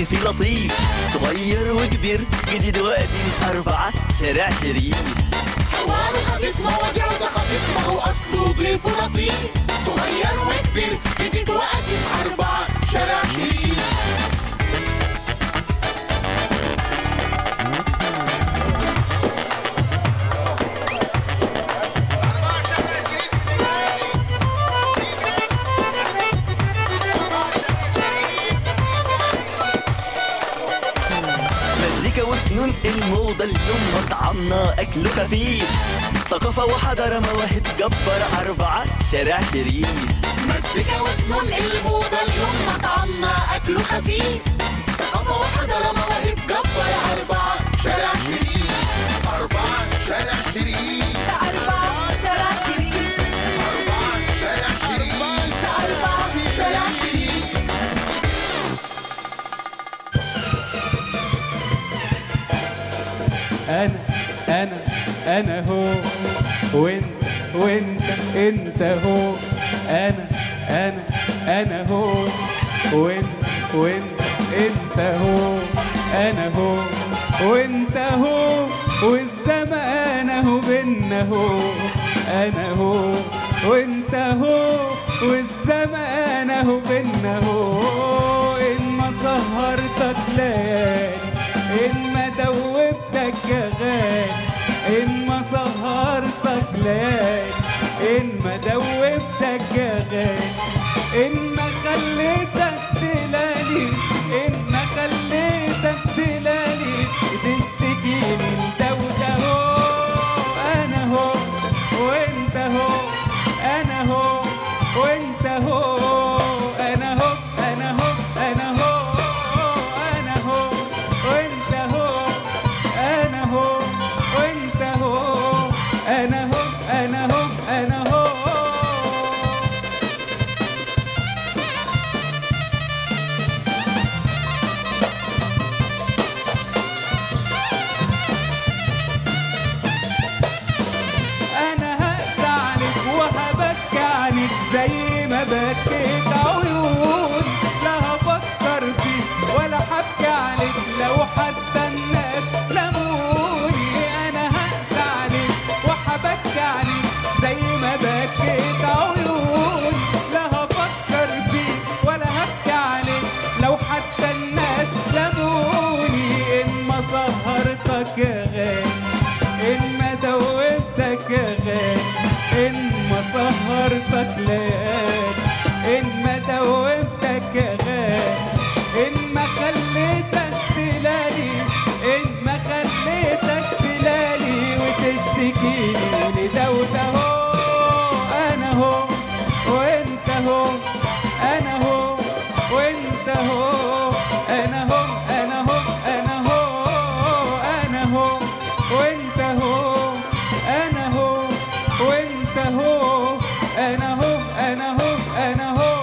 في لطيف صغير وكبير جديد وقديم أربعة شارع شريف حوار خفيف مواضيع خفيف ما هو اصله ضيف لطيف صغير وكبير جديد وقديم اربعه شارع شريف مزيكا وفنون الموضة اليوم مطعمنا أكله خفيف ثقافة وحضارة مواهب جبار أربعة شارع شريف مزيكا وفنون الموضة اليوم مطعمنا أكله خفيف ثقافة وحضارة مواهب جبار أربعة شارع شريف أربعة شارع شريف أربعة شارع شريف أربعة شارع شريف أربعة شارع شريف انا انا انا هو وانت وانت انت هو انا انا انا هو وانت وانت انت هو انا هو وانت هو والزمان اهو بينا هو انا هو وانت هو والزمان اهو بينا هو ان ما سهرتك ليالي ان ما دوبتك يا غالي ان ما سهرتك ليالي ان ما دوبتك يا غالي ان ما خليتك تلالي ان ما خليتك تلالي تشتكيني انت وده هو انا هو وانت هو انا هو وانت هو انا هو انا هو انا هو انا هو وانت هو انا هو وانت هو انا هو انا هو انا هو انا هقسى عليك وهبكي عليك زي ما بكيت عيون لا هفكر فيك ولا هبكي عليك لو حتى الناس لموني انا هقسى عليك وهبكي عليك زي ما بكيت عيون لا هفكر فيك ولا هبكي عليك لو حتى الناس لموني ان ما سهرتك يا غالي ان ما دوبتك يا غالي ان ما سهرتك ليالي ان ما دوبتك يا غالي ان ما خليتك تلالي ان ما خليتك تلالي وتشتكيني ده وده هو انا هو وانت هو انا هو وانت هو انا هو انا هو انا هو انا هو وانت هو انا هو وانت هو انا هو انا هو انا هو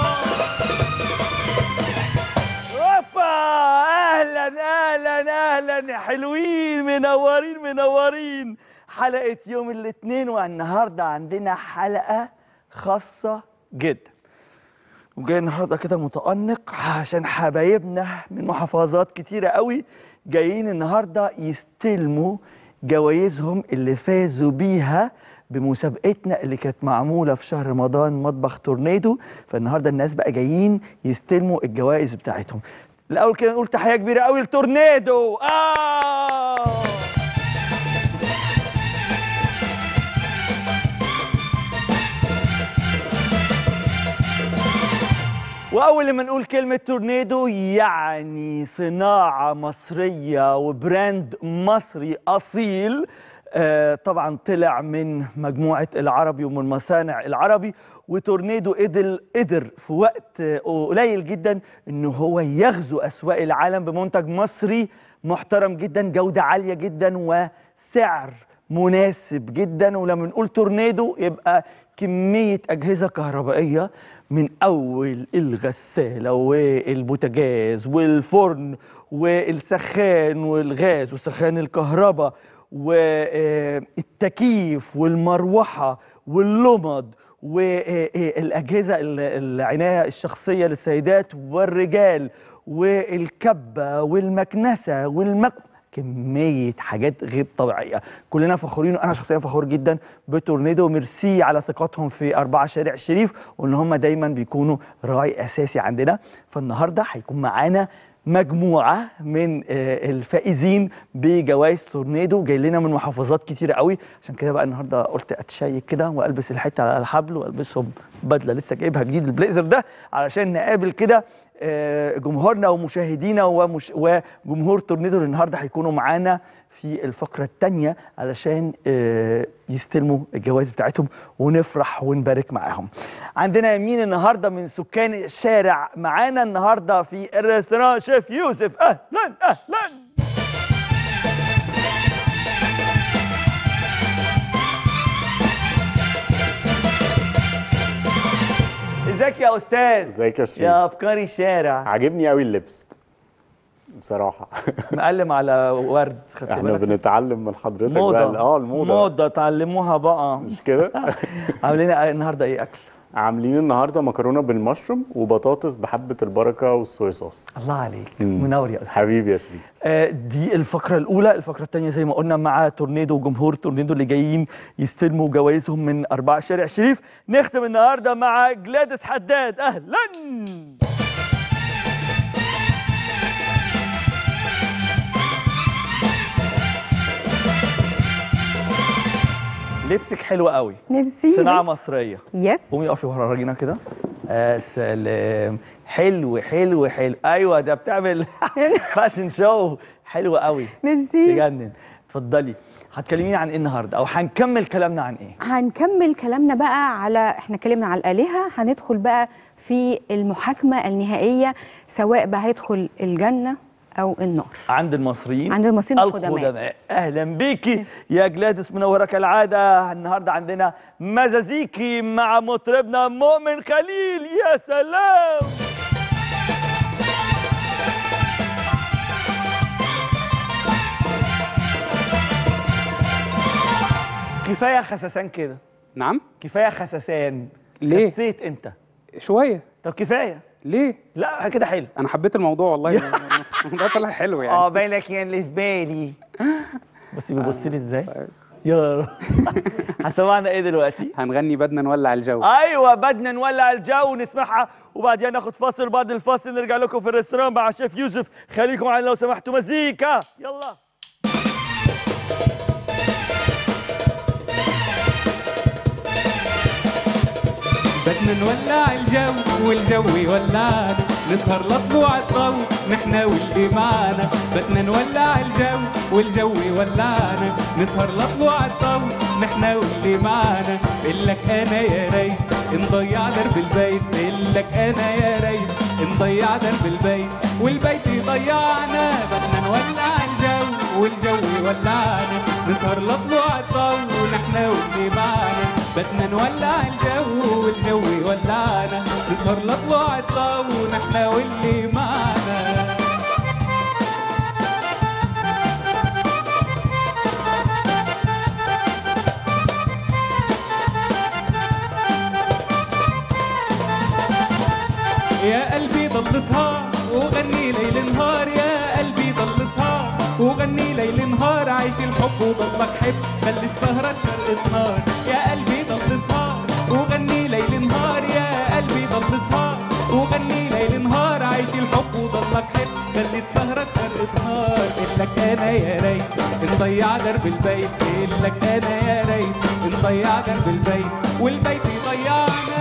اوبا اهلا اهلا اهلا حلوين منورين منورين حلقه يوم الاثنين والنهارده عندنا حلقه خاصه جدا وجاي النهارده كده متأنق عشان حبايبنا من محافظات كتيرة قوي جايين النهارده يستلموا جوائزهم اللي فازوا بيها بمسابقتنا اللي كانت معمولة في شهر رمضان مطبخ تورنيدو فالنهارده الناس بقى جايين يستلموا الجوائز بتاعتهم الأول كده نقول تحية كبيرة قوي لتورنيدو آه واول لما نقول كلمه تورنيدو يعني صناعه مصريه وبراند مصري اصيل آه طبعا طلع من مجموعه العربي ومن مصانع العربي وتورنيدو قدر قدر في وقت آه، قليل جدا ان هو يغزو اسواق العالم بمنتج مصري محترم جدا جوده عاليه جدا وسعر مناسب جدا ولما نقول تورنيدو يبقى كمية أجهزة كهربائية من أول الغسالة والبوتاجاز والفرن والسخان والغاز وسخان الكهرباء والتكييف والمروحة واللمض والأجهزة العناية الشخصية للسيدات والرجال والكبه والمكنسه والمك كمية حاجات غير طبيعية كلنا فخورين وأنا شخصيا فخور جدا بتورنيدو ميرسي على ثقتهم في أربعة شارع الشريف وإن هم دايما بيكونوا راعي أساسي عندنا فالنهاردة هيكون معانا مجموعة من آه، الفائزين بجوائز تورنيدو جاي لنا من محافظات كتيرة قوي عشان كده بقى النهارده قلت اتشيك كده والبس الحته على الحبل والبسهم بدله لسه جايبها جديد البليزر ده علشان نقابل كده آه، جمهورنا ومشاهدينا ومش وجمهور تورنيدو اللي النهارده هيكونوا معانا في الفقرة الثانية علشان آه، يستلموا الجوائز بتاعتهم ونفرح ونبارك معاهم. عندنا مين النهارده من سكان الشارع معانا النهارده في الريستوران شيف يوسف اهلا اهلا. ازيك يا استاذ؟ ازيك يا شريف يا افكار الشارع عاجبني قوي اللبس بصراحه مقلم على ورد خدت احنا بالك؟ بنتعلم من حضرتك بقى موضة اه الموضه موضة تعلموها بقى مش كده عاملين النهارده ايه اكل؟ عاملين النهارده مكرونه بالمشروم وبطاطس بحبه البركه والصويا صوص الله عليك مم. منور يا استاذ حبيبي يا شريف آه، دي الفقرة الأولى، الفقرة الثانية زي ما قلنا مع تورنيدو وجمهور تورنيدو اللي جايين يستلموا جوائزهم من أربعة شارع شريف، نختم النهارده مع جلاديس حداد، أهلاً! لبسك حلو قوي، ميرسي صناعة مصرية. يس قومي اقفي ورا الراجل كده يا سلام حلو حلو حلو ايوه ده بتعمل فاشن شو حلو قوي ميرسي تجنن اتفضلي هتكلميني عن ايه النهارده او هنكمل كلامنا عن ايه هنكمل كلامنا بقى على احنا اتكلمنا على الآلهة هندخل بقى في المحاكمة النهائية سواء بقى هيدخل الجنة أو النار عند المصريين عند المصريين القدماء القدماء اهلا بيكي يا جلاديس منوره كالعاده النهارده عندنا مزازيكي مع مطربنا مؤمن خليل يا سلام كفايه خسسان كده نعم كفايه خسسان ليه؟ خسيت انت شويه طب كفايه ليه لا كده حلو انا حبيت الموضوع والله الموضوع طلع حلو يعني اه بالك يعني اللي في بالي بصي بيبص لي ازاي يا هسمعنا ايه دلوقتي هنغني بدنا نولع الجو ايوه بدنا نولع الجو ونسمعها وبعدين ناخد فاصل بعد الفاصل نرجع لكم في الريستوران مع شيف يوسف خليكم معانا لو سمحتوا مزيكا يلا بدنا نولع الجو والجو يولعنا نسهر لطلوع الضو نحنا واللي معانا بدنا نولع الجو والجو يولعنا نسهر لطلوع الضو نحنا واللي معانا لك انا يا ريت نضيع درب البيت لك انا يا ريت نضيع درب البيت والبيت يضيعنا بدنا نولع الجو والجو يولعنا نسهر لطلوع الضو نحنا واللي معانا بدنا نولع الجو والجو يولعنا نسهر لطلوع الضو نحنا واللي معانا يا قلبي ضل سهر وغني ليل نهار يا قلبي ضل سهر وغني ليل نهار عيش الحب وضلك حب خلي السهرة تشرق نار يا قلبي ضل سهر وغني ليل نهار يا قلبي ضل سهر وغني ليل نهار عيش الحب وضلك حب خلي السهرة تشرق نار لك انا يا ريت نضيع درب البيت لك انا يا ريت نضيع درب البيت والبيت يضيعنا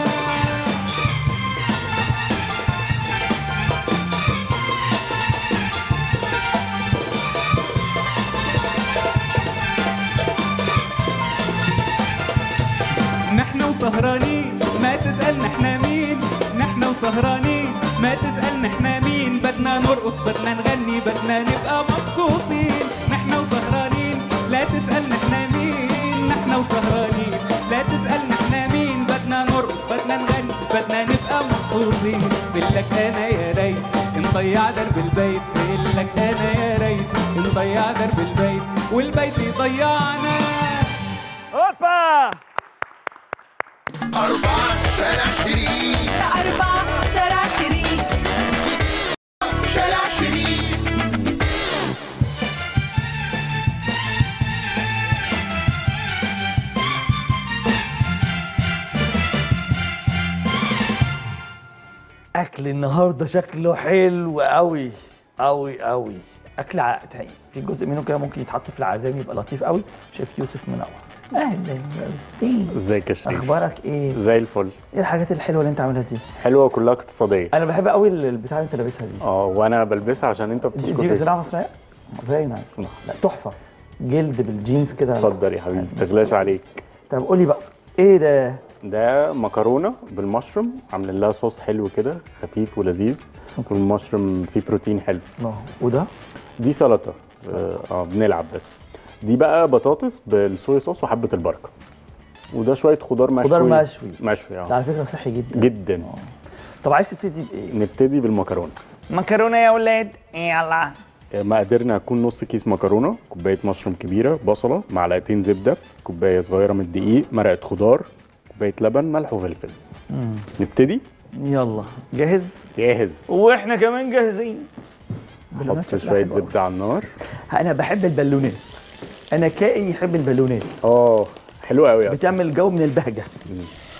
نحن وسهرانين ما تسأل نحنا مين نحن وسهرانين ما تسأل نحنا مين بدنا نرقص بدنا نغني بدنا نبقى مبسوطين نحن وسهرانين لا تسأل نحنا مين نحن وسهرانين لا تسأل نحنا مين بدنا نرقص بدنا نغني بدنا نبقى مبسوطين لك انا يا ريت نضيع درب البيت لك انا يا ريت نضيع درب البيت والبيت يضيعنا هوبا أربعة شارع شريف أربعة شارع شريف شارع الاكل النهارده شكله حلو قوي قوي قوي اكل ع- في جزء منه كده ممكن يتحط في العزايم يبقى لطيف قوي شيف يوسف منور اهلا يا أستاذ. ازيك يا شريف اخبارك ايه زي الفل ايه الحاجات الحلوه اللي انت عاملها دي حلوه كلها اقتصاديه انا بحب قوي البتاع اللي انت لابسها دي اه وانا بلبسها عشان انت دي, دي بتسكت صناعه مصريه فيري نايس لا تحفه جلد بالجينز كده اتفضل يا حبيبي ما تغلاش عليك طب قولي بقى ايه ده ده مكرونه بالمشروم عاملين لها صوص حلو كده خفيف ولذيذ والمشروم فيه بروتين حلو اه وده دي سلطه اه آه، بنلعب بس دي بقى بطاطس بالصويا صوص وحبه البركه وده شويه خضار مشوي خضار مشوي. مشوي ده اه على فكره صحي جدا جدا طب عايز تبتدي بايه نبتدي بالمكرونه مكرونه يا ولاد يلا مقاديرنا هتكون نص كيس مكرونه كوبايه مشروم كبيره بصله معلقتين زبده كوبايه صغيره من الدقيق مرقه خضار كوبايه لبن ملح وفلفل نبتدي يلا جاهز جاهز واحنا كمان جاهزين حط شويه زبده على النار انا بحب البالونات انا كائن يحب البالونات اه حلو قوي اصلا بتعمل جو من البهجه مم.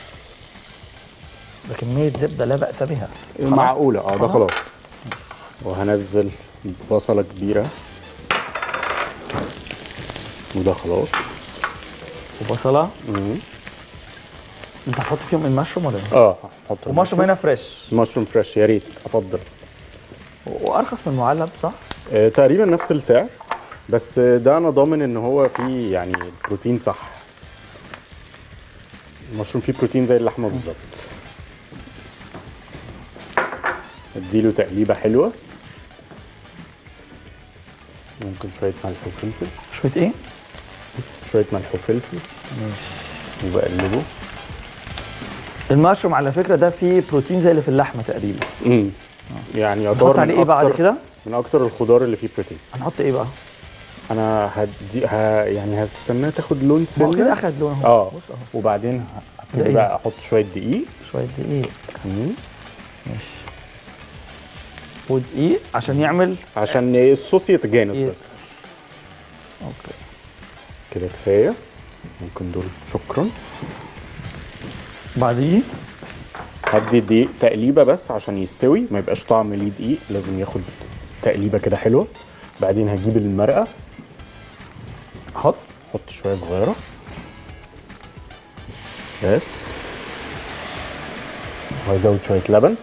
ده كميه زبده لا باس بها معقوله اه ده خلاص وهنزل بصله كبيره وده خلاص وبصله مم. انت هتحط فيهم المشروم ولا ايه؟ اه هحط ومشروم هنا فريش مشروم فريش يا ريت افضل وارخص من المعلب صح؟ آه، تقريبا نفس السعر بس آه، ده انا ضامن ان هو فيه يعني بروتين صح المشروم فيه بروتين زي اللحمه بالظبط اديله تقليبه حلوه ممكن شويه ملح وفلفل شويه ايه؟ شويه ملح وفلفل وبقلبه المشروم على فكره ده فيه بروتين زي اللي في اللحمه تقريبا امم يعني نحط يعتبر عليه من ايه بعد أكتر- كده؟ من اكتر الخضار اللي فيه بروتين هنحط ايه بقى؟ انا هدي ها يعني هستناه تاخد لون ما هو كده سنه اخد لون اهو اه بص اهو وبعدين ده هبتدي إيه؟ بقى احط شويه دقيق شويه دقيق مم. ماشي ودقيق عشان يعمل عشان الصوص يتجانس يس. بس اوكي كده كفايه ممكن دول شكرا بعديه هدي الدقيق تقليبه بس عشان يستوي ما يبقاش طعم ليه دقيق لازم ياخد تقليبه كده حلوه بعدين هجيب المرقه احط احط شويه صغيره بس وهزود شويه لبن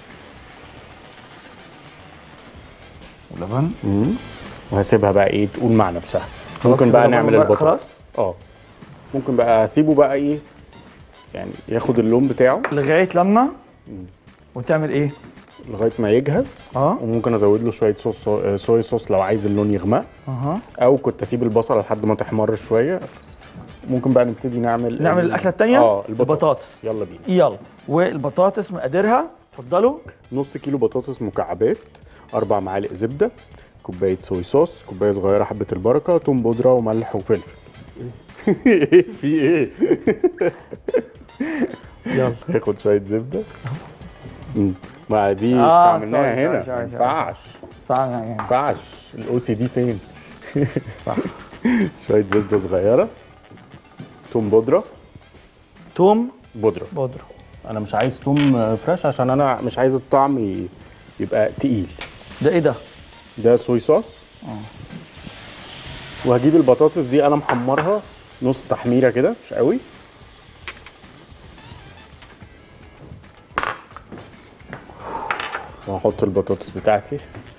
لبن مم. وهسيبها بقى ايه تقول مع نفسها خلاص ممكن كده بقى لبن نعمل ومرق البطاطس خلاص؟ اه ممكن بقى اسيبه بقى ايه يعني ياخد اللون بتاعه لغايه لما مم. وتعمل ايه؟ لغايه ما يجهز اه. وممكن ازود له شويه صوص صو- صويا صوص لو عايز اللون يغمق اها او كنت اسيب البصله لحد ما تحمر شويه ممكن بقى نبتدي نعمل نعمل ال- الأكلة التانية؟ اه البطاطس البطاطس. يلا بينا يلا والبطاطس مقاديرها اتفضلوا نص كيلو بطاطس مكعبات اربع معالق زبده كوبايه صويا صوص كوبايه صغيره حبه البركه توم بودره وملح وفلفل ايه في ايه يلا هاخد شويه زبده مم. ما دي آه، استعملناها سوري، هنا سوري، ما سوري، ينفعش تعالى ما يعني ينفعش الاو سي دي فين شويه زبده صغيره توم بودره توم بودره بودره انا مش عايز توم فريش عشان انا مش عايز الطعم ي- يبقى تقيل ده ايه ده؟ ده صويا صوص وهجيب البطاطس دي انا محمرها نص تحميره كده مش قوي وهحط البطاطس بتاعتي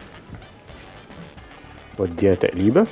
واديها تقليبه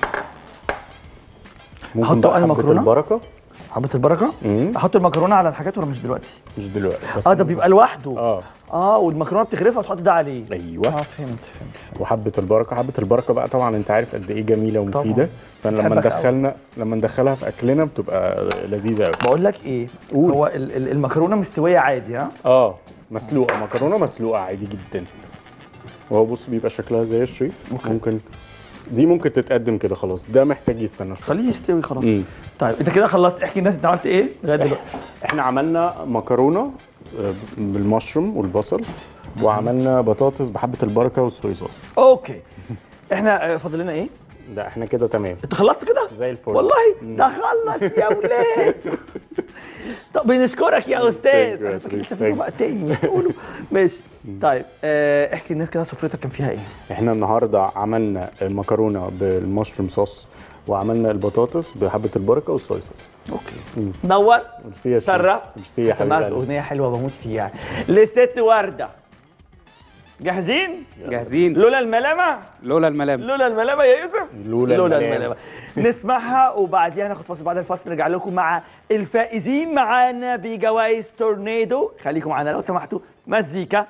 ممكن أحط بقى بقى حبة المكرونة؟ البركه حبة البركة مم. احط المكرونة على الحاجات ولا مش دلوقتي؟ مش دلوقتي بس اه ده بيبقى لوحده اه اه والمكرونة بتغرفها وتحط ده عليه ايوه اه فهمت فهمت فهمت وحبه البركه حبه البركه بقى طبعا انت عارف قد ايه جميله ومفيده طبعاً. فلما بحبك ندخلنا لما ندخلها في اكلنا بتبقى لذيذه قوي بقول لك ايه قول. هو ال- ال- المكرونة مستوية عادي ها؟ اه مسلوقه مكرونه مسلوقه عادي جدا وهو بص بيبقى شكلها زي الشريف ممكن دي ممكن تتقدم كده خلاص ده محتاج يستنى شويه خليه يستوي خلاص مم. طيب انت كده خلصت احكي الناس انت عملت ايه لغايه دلوقتي احنا عملنا مكرونه آه، بالمشروم والبصل وعملنا بطاطس بحبه البركه والصويا صوص اوكي احنا آه، فاضل لنا ايه ده احنا كده تمام انت خلصت كده زي الفل والله مم. ده خلص يا ولاد طب بنشكرك يا استاذ Thank you يا انا فاكر شريف. لسه في Thank وقت تاني قولوا ماشي طيب آه، احكي الناس كده سفرتك كان فيها ايه احنا النهارده عملنا المكرونه بالمشروم صوص وعملنا البطاطس بحبه البركه والصويا صوص اوكي مم. نور ميرسي يا شريف. شرف ميرسي يا حبيبي سمعت قلبي. اغنيه حلوه بموت فيها لست ورده جاهزين جاهزين لولا الملامه لولا الملام لولا الملامه يا يوسف لولا الملامة. نسمعها وبعديها ناخد فاصل بعد الفاصل نرجع لكم مع الفائزين معانا بجوائز تورنيدو خليكم معانا لو سمحتوا مزيكا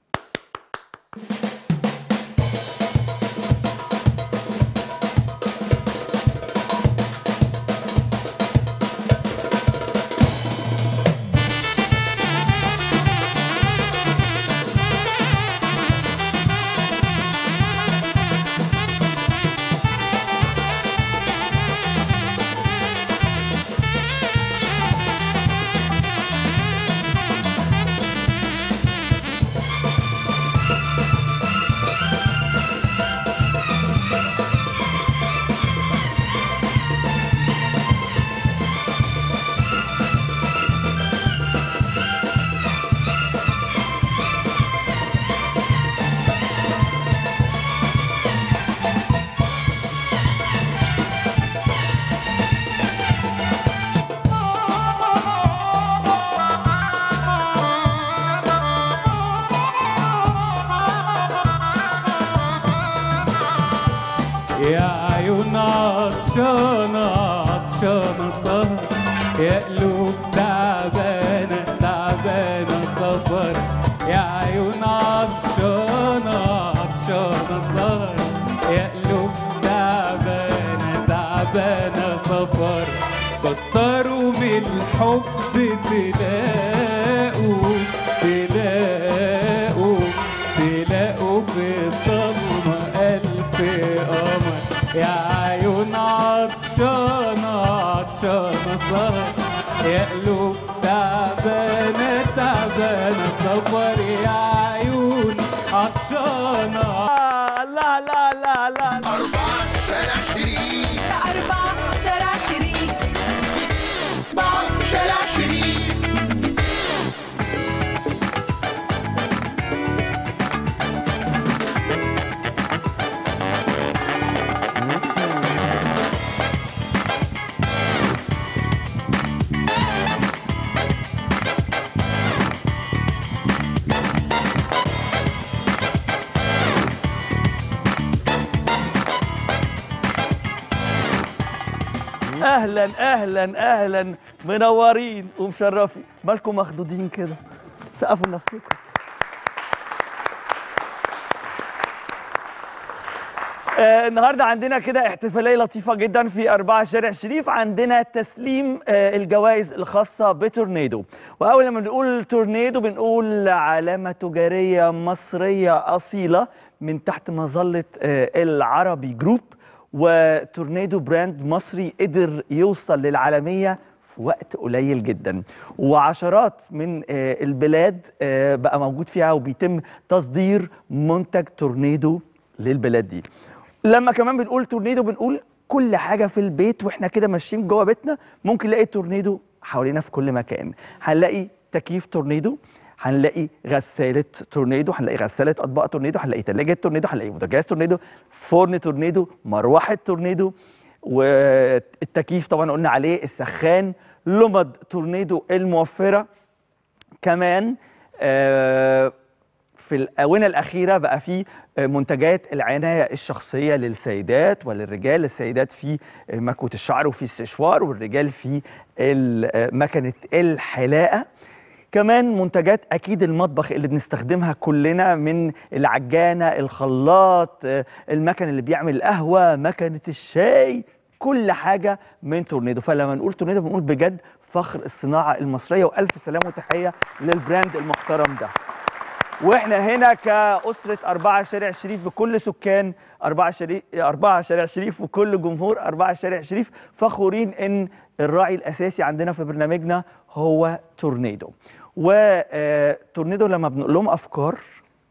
يا عيون عطشانة عطشانة سهر يا قلوب تعبانة تعبانة سفر يا عيون عطشانة عطشانة سهر يا قلوب تعبانة تعبانة سفر كتروا من الحب تلاقوا تلاقوا تلاقوا في الضلمة ألف قمر يا عيون عطشانة عطشانة سهر يا قلوب تعبانة تعبانة سفر يا عيون عطشانة آه، لا لا لا لا لا أربعة شارع شريك أربعة شارع شريك أربعة شارع شريك اهلا اهلا اهلا منورين ومشرفين مالكم مخضوضين كده سقفوا لنفسكم آه النهارده عندنا كده احتفاليه لطيفه جدا في أربعة شارع شريف عندنا تسليم آه الجوائز الخاصه بتورنيدو واول لما بنقول تورنيدو بنقول علامه تجاريه مصريه اصيله من تحت مظله آه العربي جروب وتورنيدو براند مصري قدر يوصل للعالميه في وقت قليل جدا وعشرات من آه، البلاد آه، بقى موجود فيها وبيتم تصدير منتج تورنيدو للبلاد دي لما كمان بنقول تورنيدو بنقول كل حاجه في البيت واحنا كده ماشيين جوه بيتنا ممكن نلاقي تورنيدو حوالينا في كل مكان هنلاقي تكييف تورنيدو هنلاقي غسالة تورنيدو هنلاقي غسالة أطباق تورنيدو هنلاقي تلاجة تورنيدو هنلاقي بوتاجاز تورنيدو فرن تورنيدو مروحة تورنيدو والتكييف طبعا قلنا عليه السخان لمض تورنيدو الموفرة كمان آه، في الآونة الأخيرة بقى في آه، منتجات العناية الشخصية للسيدات وللرجال السيدات في آه، مكوة الشعر وفي السشوار والرجال في ال- آه، مكنة الحلاقة كمان منتجات اكيد المطبخ اللي بنستخدمها كلنا من العجانه الخلاط آه، المكن اللي بيعمل القهوه مكنه الشاي كل حاجه من تورنيدو فلما نقول تورنيدو بنقول بجد فخر الصناعه المصريه والف سلامه وتحيه للبراند المحترم ده واحنا هنا كأسرة أربعة شارع شريف بكل سكان أربعة شريف أربعة شارع شريف وكل جمهور أربعة شارع شريف فخورين إن الراعي الأساسي عندنا في برنامجنا هو تورنيدو وتورنيدو لما بنقول لهم أفكار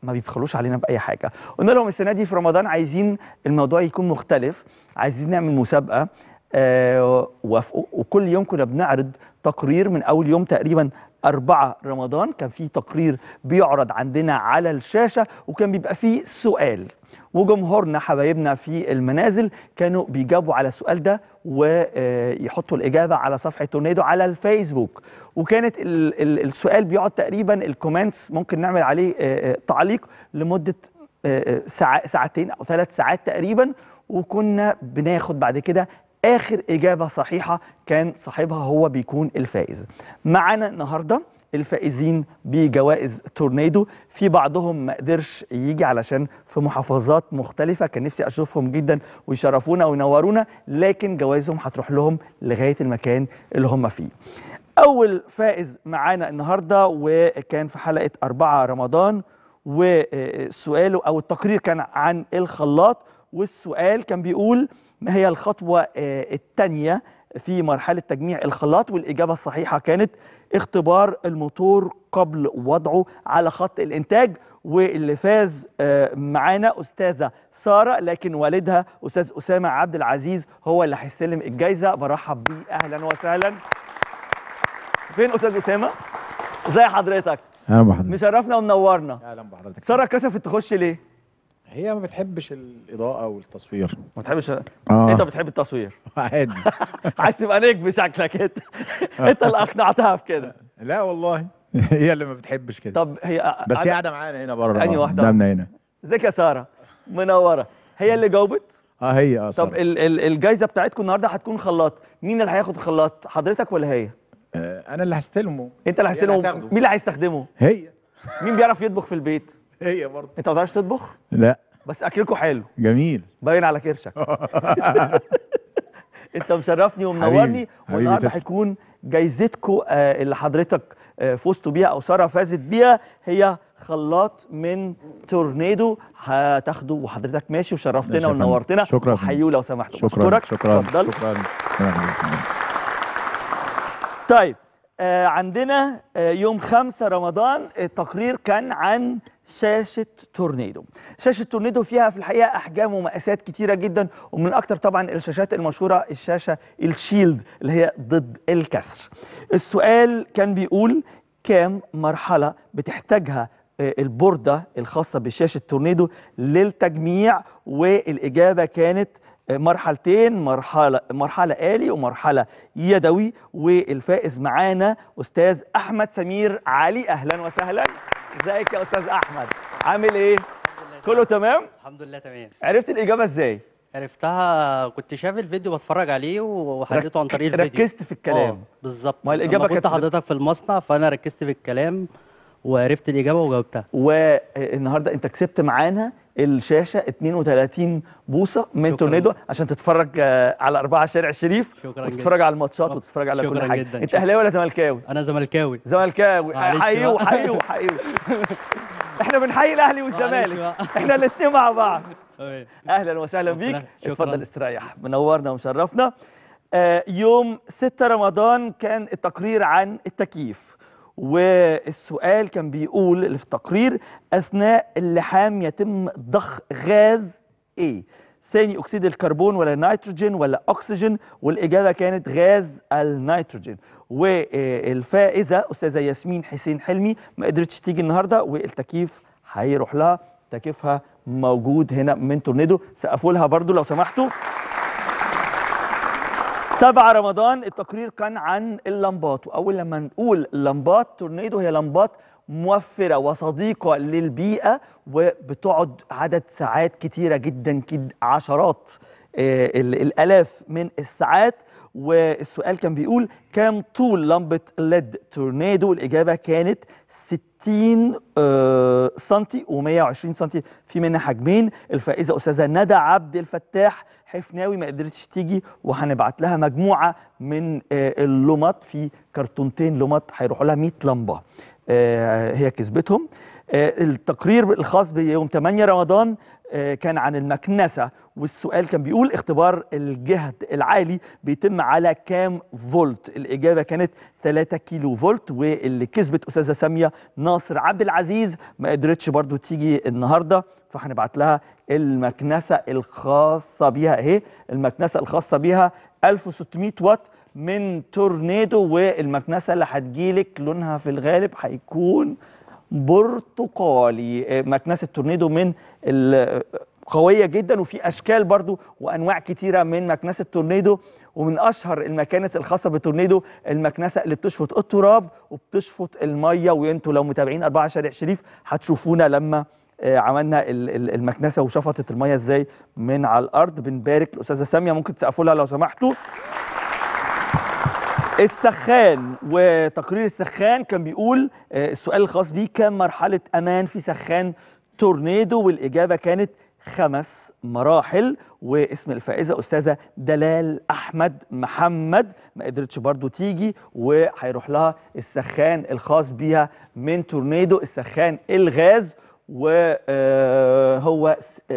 ما بيبخلوش علينا باي حاجه قلنا لهم السنه دي في رمضان عايزين الموضوع يكون مختلف عايزين نعمل مسابقه آه وافقوا وكل يوم كنا بنعرض تقرير من اول يوم تقريبا أربعة رمضان كان في تقرير بيعرض عندنا على الشاشة وكان بيبقى فيه سؤال وجمهورنا حبايبنا في المنازل كانوا بيجاوبوا على السؤال ده ويحطوا الإجابة على صفحة تورنيدو على الفيسبوك وكانت ال ال السؤال بيقعد تقريبا الكومنتس ممكن نعمل عليه آه، آه، تعليق لمدة آه، آه، ساعة ساعتين أو ثلاث ساعات تقريبا وكنا بناخد بعد كده آخر إجابة صحيحة كان صاحبها هو بيكون الفائز معانا النهاردة الفائزين بجوائز تورنيدو في بعضهم ما قدرش يجي علشان في محافظات مختلفة كان نفسي أشوفهم جدا ويشرفونا وينورونا لكن جوائزهم هتروح لهم لغاية المكان اللي هم فيه أول فائز معانا النهاردة وكان في حلقة أربعة رمضان وسؤاله أو التقرير كان عن الخلاط والسؤال كان بيقول ما هي الخطوة الثانية في مرحلة تجميع الخلاط والإجابة الصحيحة كانت اختبار الموتور قبل وضعه على خط الإنتاج واللي فاز آه، معانا أستاذة سارة لكن والدها أستاذ أسامة عبد العزيز هو اللي هيستلم الجايزة برحب بيه أهلا وسهلا فين أستاذ أسامة؟ ازي حضرتك؟ اهلا بحضرتك مشرفنا ومنورنا اهلا بحضرتك سارة كسفت تخش ليه؟ هي ما بتحبش الاضاءه والتصوير ما بتحبش اه انت بتحب التصوير عادي عايز تبقى نجم شكلك انت انت اللي اقنعتها بكده لا والله هي اللي ما بتحبش كده طب هي بس هي قاعده معانا هنا بره أنهي آه، واحدة؟ قدامنا هنا ازيك يا ساره منوره هي اللي جاوبت اه هي اه طب سارة. ال ال الجايزه بتاعتكم النهارده هتكون خلاط مين اللي هياخد الخلاط حضرتك ولا هي آه، انا اللي هستلمه انت اللي هي اللي هتستلمه هتاخده. مين اللي هيستخدمه هي مين بيعرف يطبخ في البيت هي برضه انت ما بتعرفش تطبخ لا بس اكلكم حلو جميل باين على كرشك انت مشرفني ومنورني حبيبي، حبيبي والنهارده تسلم. هيكون جايزتكم آه، اللي حضرتك آه، فزتوا بيها او ساره فازت بيها هي خلاط من تورنيدو هتاخده وحضرتك ماشي ماشي وشرفتنا يا فندم. ونورتنا شكرا يا فندم. وحيوا لو سمحتوا شكرا بشكرك. شكرا اتفضل شكرا شكرا طيب آه عندنا آه يوم 5 رمضان التقرير كان عن شاشة تورنيدو شاشة تورنيدو فيها في الحقيقة أحجام ومقاسات كتيرة جدا ومن أكتر طبعا الشاشات المشهورة الشاشة الشيلد اللي هي ضد الكسر السؤال كان بيقول كام مرحلة بتحتاجها آه، البوردة الخاصة بشاشة تورنيدو للتجميع والإجابة كانت آه، مرحلتين مرحلة مرحلة آلي ومرحلة يدوي والفائز معانا أستاذ أحمد سمير علي أهلا وسهلا ازيك يا أستاذ أحمد عامل إيه؟ كله تمام؟ الحمد لله تمام عرفت الإجابة إزاي؟ عرفتها كنت شايف الفيديو بتفرج عليه وحليته عن طريق الفيديو ركزت في الكلام آه، بالظبط ما الإجابة لما كنت كانت- حضرتك في المصنع فانا ركزت في الكلام وعرفت الاجابه وجاوبتها والنهارده انت كسبت معانا الشاشه 32 بوصه من شكراً. تورنيدو عشان تتفرج آه، على أربعة شارع الشريف شكراً وتتفرج جداً. على الماتشات وتتفرج على كل شكراً حاجه جداً. انت شكراً. اهلاوي ولا زملكاوي انا زملكاوي زملكاوي معلش حيوه بقى. حيوه حيوه احنا بنحيي الاهلي معلش والزمالك بقى. احنا الاثنين مع بعض تمام. اهلا وسهلا ربنا- بيك شكراً. اتفضل استريح منورنا ومشرفنا آه، يوم 6 رمضان كان التقرير عن التكييف والسؤال كان بيقول اللي في التقرير اثناء اللحام يتم ضخ غاز ايه ثاني اكسيد الكربون ولا النيتروجين ولا اكسجين والاجابه كانت غاز النيتروجين والفائزه استاذه ياسمين حسين حلمي ما قدرتش تيجي النهارده والتكييف هيروح لها تكييفها موجود هنا من تورنيدو سقفوا لها برضو لو سمحتوا سبعة رمضان التقرير كان عن اللمبات واول لما نقول لمبات تورنيدو هي لمبات موفرة وصديقة للبيئة وبتقعد عدد ساعات كتيرة جدا كد عشرات آه، ال- الآلاف من الساعات والسؤال كان بيقول كام طول لمبة ليد تورنيدو الإجابة كانت 60 آه، سنتي و120 سنتي في منها حجمين الفائزة أستاذة ندى عبد الفتاح حفناوي ما قدرتش تيجي وهنبعت لها مجموعة من آه، اللمط في كرتونتين لمط هيروحوا لها 100 لمبة آه، هي كسبتهم آه، التقرير الخاص بيوم 8 رمضان آه، كان عن المكنسة والسؤال كان بيقول اختبار الجهد العالي بيتم على كام فولت الإجابة كانت 3 كيلو فولت واللي كسبت أستاذة سامية ناصر عبد العزيز ما قدرتش برضو تيجي النهاردة فهنبعت لها المكنسة الخاصة بيها اهي المكنسة الخاصة بيها 1600 واط من تورنيدو والمكنسة اللي هتجيلك لونها في الغالب هيكون برتقالي آه، مكنسة تورنيدو من ال- قوية جدا وفي أشكال برضو وأنواع كتيرة من مكنسة تورنيدو ومن أشهر المكانس الخاصة بتورنيدو المكنسة اللي بتشفط التراب وبتشفط المية وانتوا لو متابعين 4 شارع شريف هتشوفونا لما آه، عملنا ال- ال- المكنسة وشفطت المية ازاي من على الأرض بنبارك الأستاذة سامية ممكن تسقفوا لها لو سمحتوا السخان وتقرير السخان كان بيقول آه، السؤال الخاص بيه كم مرحلة أمان في سخان تورنيدو والإجابة كانت خمس مراحل واسم الفائزة أستاذة دلال أحمد محمد ما قدرتش برضو تيجي وهيروح لها السخان الخاص بيها من تورنيدو السخان الغاز وهو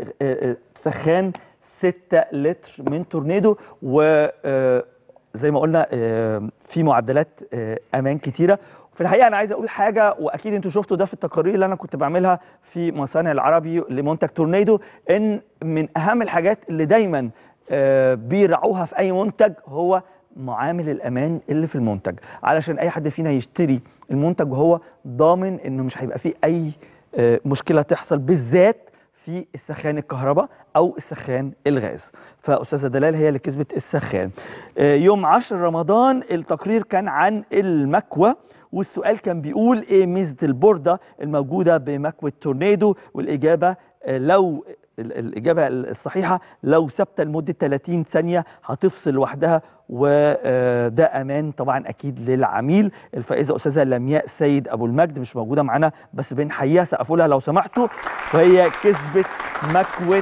سخان 6 لتر من تورنيدو و آه، زي ما قلنا آه، في معدلات آه، امان كتيره في الحقيقه انا عايز اقول حاجه واكيد انتوا شفتوا ده في التقارير اللي انا كنت بعملها في مصانع العربي لمنتج تورنيدو ان من اهم الحاجات اللي دايما آه، بيراعوها في اي منتج هو معامل الامان اللي في المنتج علشان اي حد فينا يشتري المنتج وهو ضامن انه مش هيبقى فيه اي آه، مشكله تحصل بالذات في السخان الكهرباء او السخان الغاز فاستاذه دلال هي اللي كسبت السخان آه، يوم 10 رمضان التقرير كان عن المكوى والسؤال كان بيقول ايه ميزه البورده الموجوده بمكوى تورنيدو والاجابه آه، لو ال- الاجابه الصحيحه لو ثابته لمده 30 ثانيه هتفصل لوحدها وده امان طبعا اكيد للعميل الفائزه استاذه لمياء سيد ابو المجد مش موجوده معانا بس بنحييها سقفوا لها لو سمحتوا وهي كسبت مكوه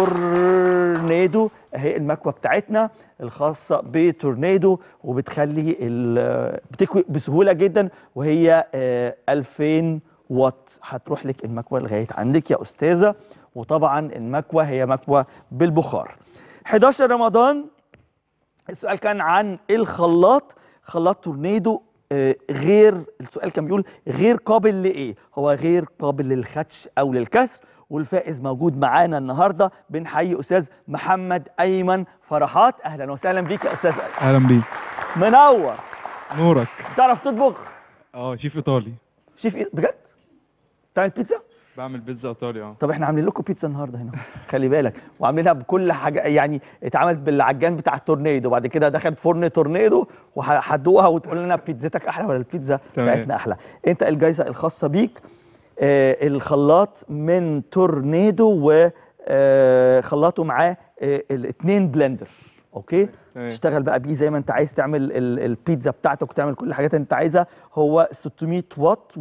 تورنيدو اهي المكوه بتاعتنا الخاصه بتورنيدو وبتخلي ال- بتكوي بسهوله جدا وهي آه، 2000 واط هتروح لك المكوه لغايه عندك يا استاذه وطبعا المكوه هي مكوه بالبخار 11 رمضان السؤال كان عن الخلاط خلاط تورنيدو آه، غير السؤال كان بيقول غير قابل لايه هو غير قابل للخدش او للكسر والفائز موجود معانا النهارده بنحيي استاذ محمد ايمن فرحات اهلا وسهلا بيك يا استاذ اهلا بيك منور نورك تعرف تطبخ اه شيف ايطالي شيف إيه؟ بجد تعمل بيتزا بعمل بيتزا ايطالي اه طب احنا عاملين لكم بيتزا النهارده هنا خلي بالك وعاملينها بكل حاجه يعني اتعملت بالعجان بتاع التورنيدو وبعد كده دخلت فرن تورنيدو وهتدوقها وتقول لنا بيتزتك احلى ولا البيتزا تمام. بتاعتنا احلى انت الجائزه الخاصه بيك آه الخلاط من تورنيدو وخلاطه معاه آه الاثنين بلندر اوكي تمام. تشتغل بقى بيه زي ما انت عايز تعمل ال- البيتزا بتاعتك وتعمل كل الحاجات اللي انت عايزها هو 600 واط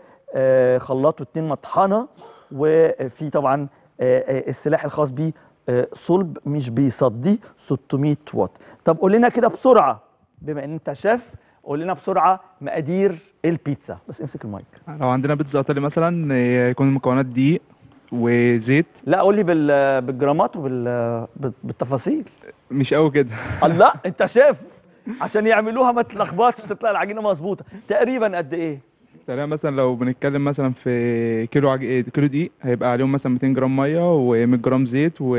وخلاط واتنين مطحنه وفي طبعا آه، آه، السلاح الخاص بيه آه، صلب مش بيصدي 600 واط طب قول لنا كده بسرعه بما ان انت شيف قول لنا بسرعه مقادير البيتزا بس امسك المايك لو عندنا بيتزا ايطالي مثلا آه، يكون المكونات دقيق وزيت لا قول لي بال- بالجرامات وبالتفاصيل مش قوي كده الله انت شيف عشان يعملوها ما تلخبطش تطلع العجينه مظبوطه تقريبا قد ايه تقريبا مثلا لو بنتكلم مثلا في كيلو عج... إيه، كيلو دقيق هيبقى عليهم مثلا 200 جرام ميه و100 جرام زيت و...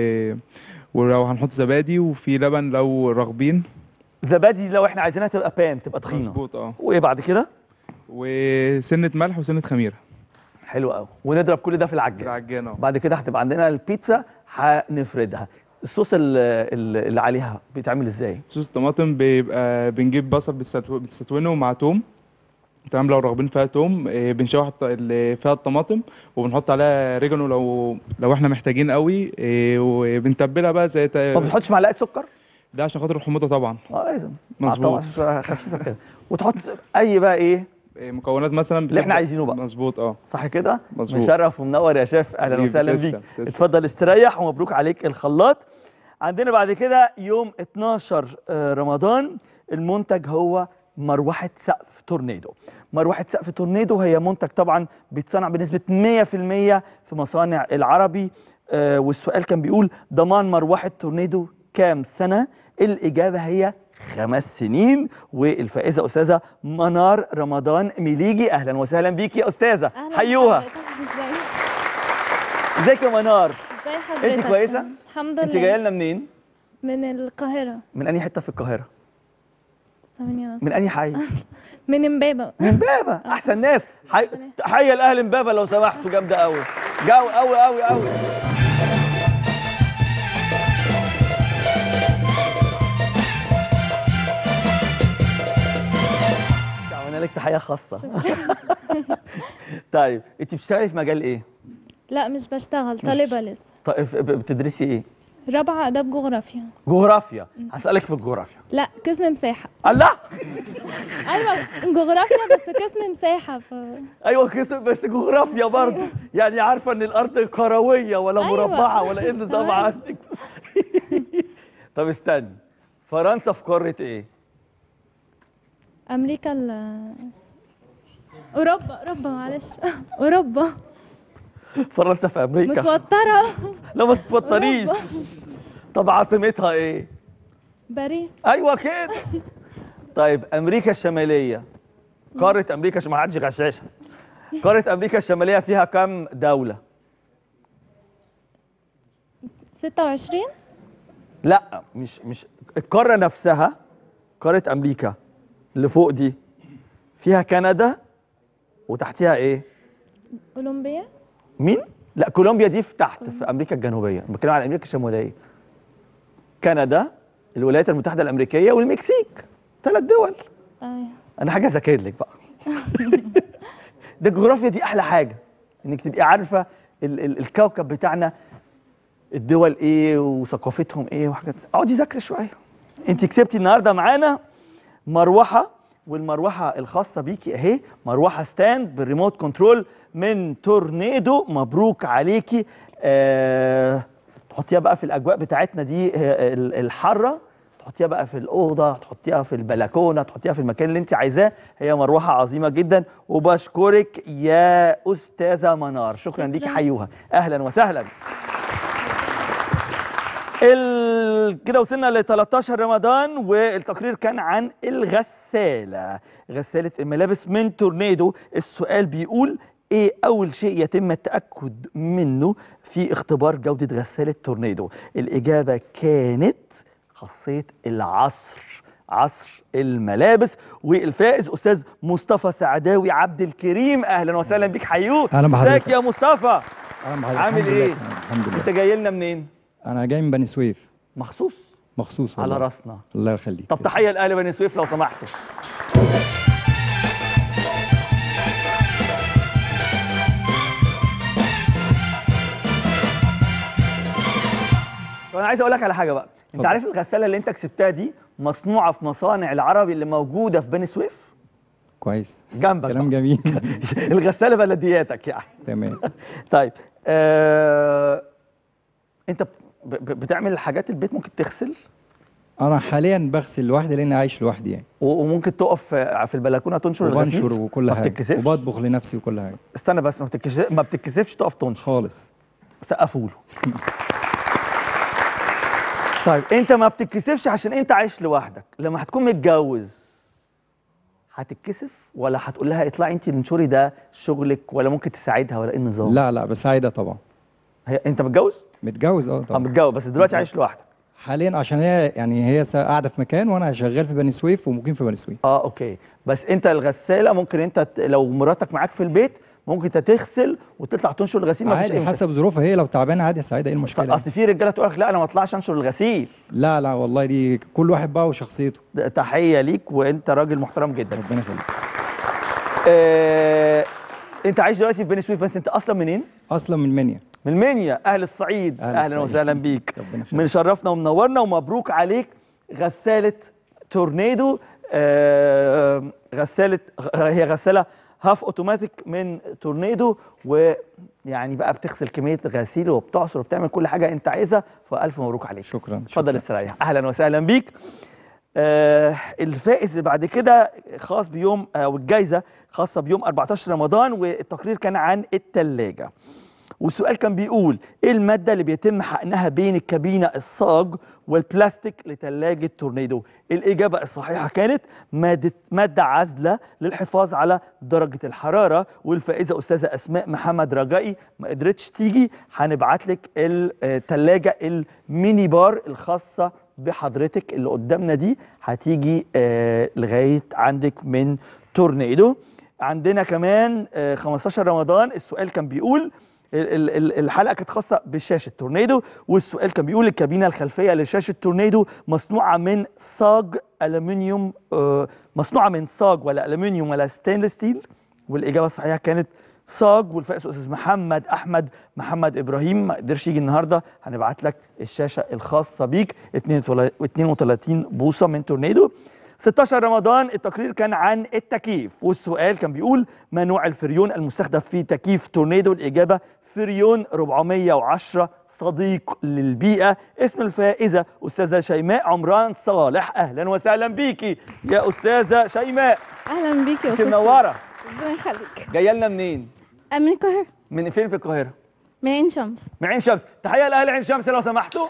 ولو هنحط زبادي وفي لبن لو راغبين زبادي لو احنا عايزينها تبقى بان تبقى تخينه مظبوط اه وايه بعد كده وسنه ملح وسنه خميره حلو قوي ونضرب كل ده في العجان العجانه اه بعد كده هتبقى عندنا البيتزا هنفردها الصوص ال- ال- اللي عليها بيتعمل ازاي صوص الطماطم بيبقى بنجيب بصل بتستو- بتستتونه مع توم تمام لو راغبين فيها توم إيه، بنشوح الط- اللي فيها الطماطم وبنحط عليها ريجانو لو لو احنا محتاجين قوي إيه، وبنتبلها بقى زي ما بتحطش معلقه سكر ده عشان خاطر الحموضه طبعا اه لازم مظبوط. طبعاً خفيفه كده وتحط اي بقى ايه إيه، مكونات مثلا اللي احنا بتبقى- عايزينه بقى. مظبوط اه صح كده مظبوط. مشرف ومنور يا شيف اهلا حبيبي، وسهلا تسلم، بيك تسلم. اتفضل استريح ومبروك عليك الخلاط عندنا بعد كده يوم 12 آه، رمضان المنتج هو مروحه سقف تورنيدو مروحه سقف تورنيدو هي منتج طبعا بيتصنع بنسبه 100% في مصانع العربي آه والسؤال كان بيقول ضمان مروحه تورنيدو كام سنه الاجابه هي خمس سنين والفائزه استاذه منار رمضان ميليجي اهلا وسهلا بيكي يا استاذه حيوها ازيك يا منار ازي حضرتك انت كويسه الحمد انت لله جايه لنا منين من القاهرة من انهي حته في القاهره ثواني أنا. من انهي حي من امبابة من امبابه احسن ناس حي... تحيه لاهل امبابه لو سمحتوا جامده قوي جو قوي قوي قوي عملنا لك تحيه خاصه طيب انت بتشتغلي في مجال ايه لا مش بشتغل طالبة لسه طيب ب- بتدرسي ايه رابعة آداب جغرافيا جغرافيا هسالك في الجغرافيا لا قسم مساحة الله أيوة جغرافيا بس قسم مساحة ف... ايوه قسم بس جغرافيا برضه يعني عارفه ان الارض كرويه ولا أيوة. مربعه ولا ايه النظام تمام. عندك طب استني فرنسا في قاره ايه أمريكا ال أوروبا أوروبا معلش أوروبا فرنسا في امريكا متوترة لا ما تتوتريش أوروبا. طب عاصمتها ايه باريس ايوه كده طيب امريكا الشماليه قاره امريكا الش- ما حدش غشاشها قاره امريكا الشماليه فيها كام دوله 26 لا مش مش القاره نفسها قاره امريكا اللي فوق دي فيها كندا وتحتها ايه أولمبيا مين لا كولومبيا دي في تحت في امريكا الجنوبيه أنا بتكلم على امريكا الشماليه كندا الولايات المتحده الامريكيه والمكسيك ثلاث دول أيوة انا حاجه اذاكر لك بقى ده الجغرافيا دي احلى حاجه انك تبقي عارفه ال ال الكوكب بتاعنا الدول ايه وثقافتهم ايه وحاجات اقعدي ذاكري شويه انت كسبتي النهارده معانا مروحه والمروحه الخاصه بيكي اهي مروحه ستاند بالريموت كنترول من تورنيدو مبروك عليكي آه تحطيها بقى في الاجواء بتاعتنا دي آه، ال- الحاره تحطيها بقى في الاوضه تحطيها في البلكونه تحطيها في المكان اللي انت عايزاه هي مروحه عظيمه جدا وبشكرك يا استاذه منار شكرا ليكي حيوها اهلا وسهلا ال... كده وصلنا ل 13 رمضان والتقرير كان عن الغسالة غسالة الملابس من تورنيدو السؤال بيقول ايه اول شيء يتم التأكد منه في اختبار جودة غسالة تورنيدو الاجابة كانت خاصية العصر عصر الملابس والفائز استاذ مصطفى سعداوي عبد الكريم اهلا وسهلا بيك حيوه أهلا بحضرتك. ازيك يا مصطفى أهلا بحضرتك. عامل الحمد لله ايه تمام. الحمد انت لله جاي لنا منين انا جاي من بني سويف مخصوص مخصوص على والله. راسنا الله يخليك طب تحيه لاهل بني سويف لو سمحتوا طب انا عايز اقول لك على حاجه بقى انت اتفضل. عارف الغساله اللي انت كسبتها دي مصنوعه في مصانع العربي اللي موجوده في بني سويف كويس جنبك كلام جميل الغساله بلدياتك يعني تمام طيب آه... انت ب... ب... بتعمل حاجات البيت ممكن تغسل انا حاليا بغسل لوحدي لاني عايش لوحدي يعني و- وممكن تقف في في البلكونه تنشر الغسيل وبنشر وكل ما حاجه بتتكسفش؟ وبطبخ لنفسي وكل حاجه استنى بس ما بتتكسف ما بتتكسفش تقف تنشر خالص سقفوا له طيب انت ما بتتكسفش عشان انت عايش لوحدك لما هتكون متجوز هتتكسف ولا هتقول لها اطلعي انت انشري ده شغلك ولا ممكن تساعدها ولا ايه النظام لا لا بساعدها طبعا هي انت متجوز متجوز اه اه طبعا متجوز بس دلوقتي عايش لوحدك حاليا عشان هي يعني هي سا- قاعده في مكان وانا شغال في بني سويف ومقيم في بني سويف اه اوكي بس انت الغساله ممكن انت ت- لو مراتك معاك في البيت ممكن انت تغسل وتطلع تنشر الغسيل ما فيش عادي اي مشكلة. حسب ظروفها هي لو تعبانه عادي اساعدها ايه المشكله يعني؟ اصل في رجاله تقول لك لا انا ما اطلعش انشر الغسيل لا لا والله دي كل واحد بقى وشخصيته ده تحيه ليك وانت راجل محترم جدا ربنا يخليك آه، انت عايش دلوقتي في بني سويف بس انت اصلا منين؟ اصلا من منيا من المنيا اهل الصعيد أهل اهلا الصعيد. وسهلا بيك ربنا يخليك. من شرفنا ومنورنا ومبروك عليك غساله تورنيدو آه، غساله غ- هي غساله هاف اوتوماتيك من تورنيدو ويعني بقى بتغسل كميه غسيل وبتعصر وبتعمل كل حاجه انت عايزها فالف مبروك عليك شكرا اتفضل استريح اهلا وسهلا بيك آه الفائز اللي بعد كده خاص بيوم او الجائزه خاصه بيوم 14 رمضان والتقرير كان عن الثلاجه والسؤال كان بيقول ايه الماده اللي بيتم حقنها بين الكابينه الصاج والبلاستيك لثلاجه تورنيدو الاجابه الصحيحه كانت ماده ماده عازله للحفاظ على درجه الحراره والفائزه استاذه اسماء محمد رجائي ما قدرتش تيجي هنبعت لك الثلاجه الميني بار الخاصه بحضرتك اللي قدامنا دي هتيجي آه، لغايه عندك من تورنيدو عندنا كمان آه، 15 رمضان السؤال كان بيقول ال- ال- ال- الحلقه كانت خاصه بشاشه تورنيدو والسؤال كان بيقول الكابينه الخلفيه لشاشه تورنيدو مصنوعه من صاج الومنيوم آه، مصنوعه من صاج ولا الومنيوم ولا ستانلس ستيل والاجابه الصحيحه كانت صاج والفائز استاذ محمد احمد محمد ابراهيم ما قدرش يجي النهارده هنبعت لك الشاشه الخاصه بيك 32 بوصه من تورنيدو 16 رمضان التقرير كان عن التكييف والسؤال كان بيقول ما نوع الفريون المستخدم في تكييف تورنيدو الإجابة فريون 410 صديق للبيئة اسم الفائزة أستاذة شيماء عمران صالح أهلا وسهلا بيكي يا أستاذة شيماء اهلا بيك يا انت استاذ منورة ربنا يخليك جاية لنا منين؟ آه، من القاهره من فين في القاهرة؟ من عين شمس من عين شمس تحية لأهل عين شمس لو سمحتوا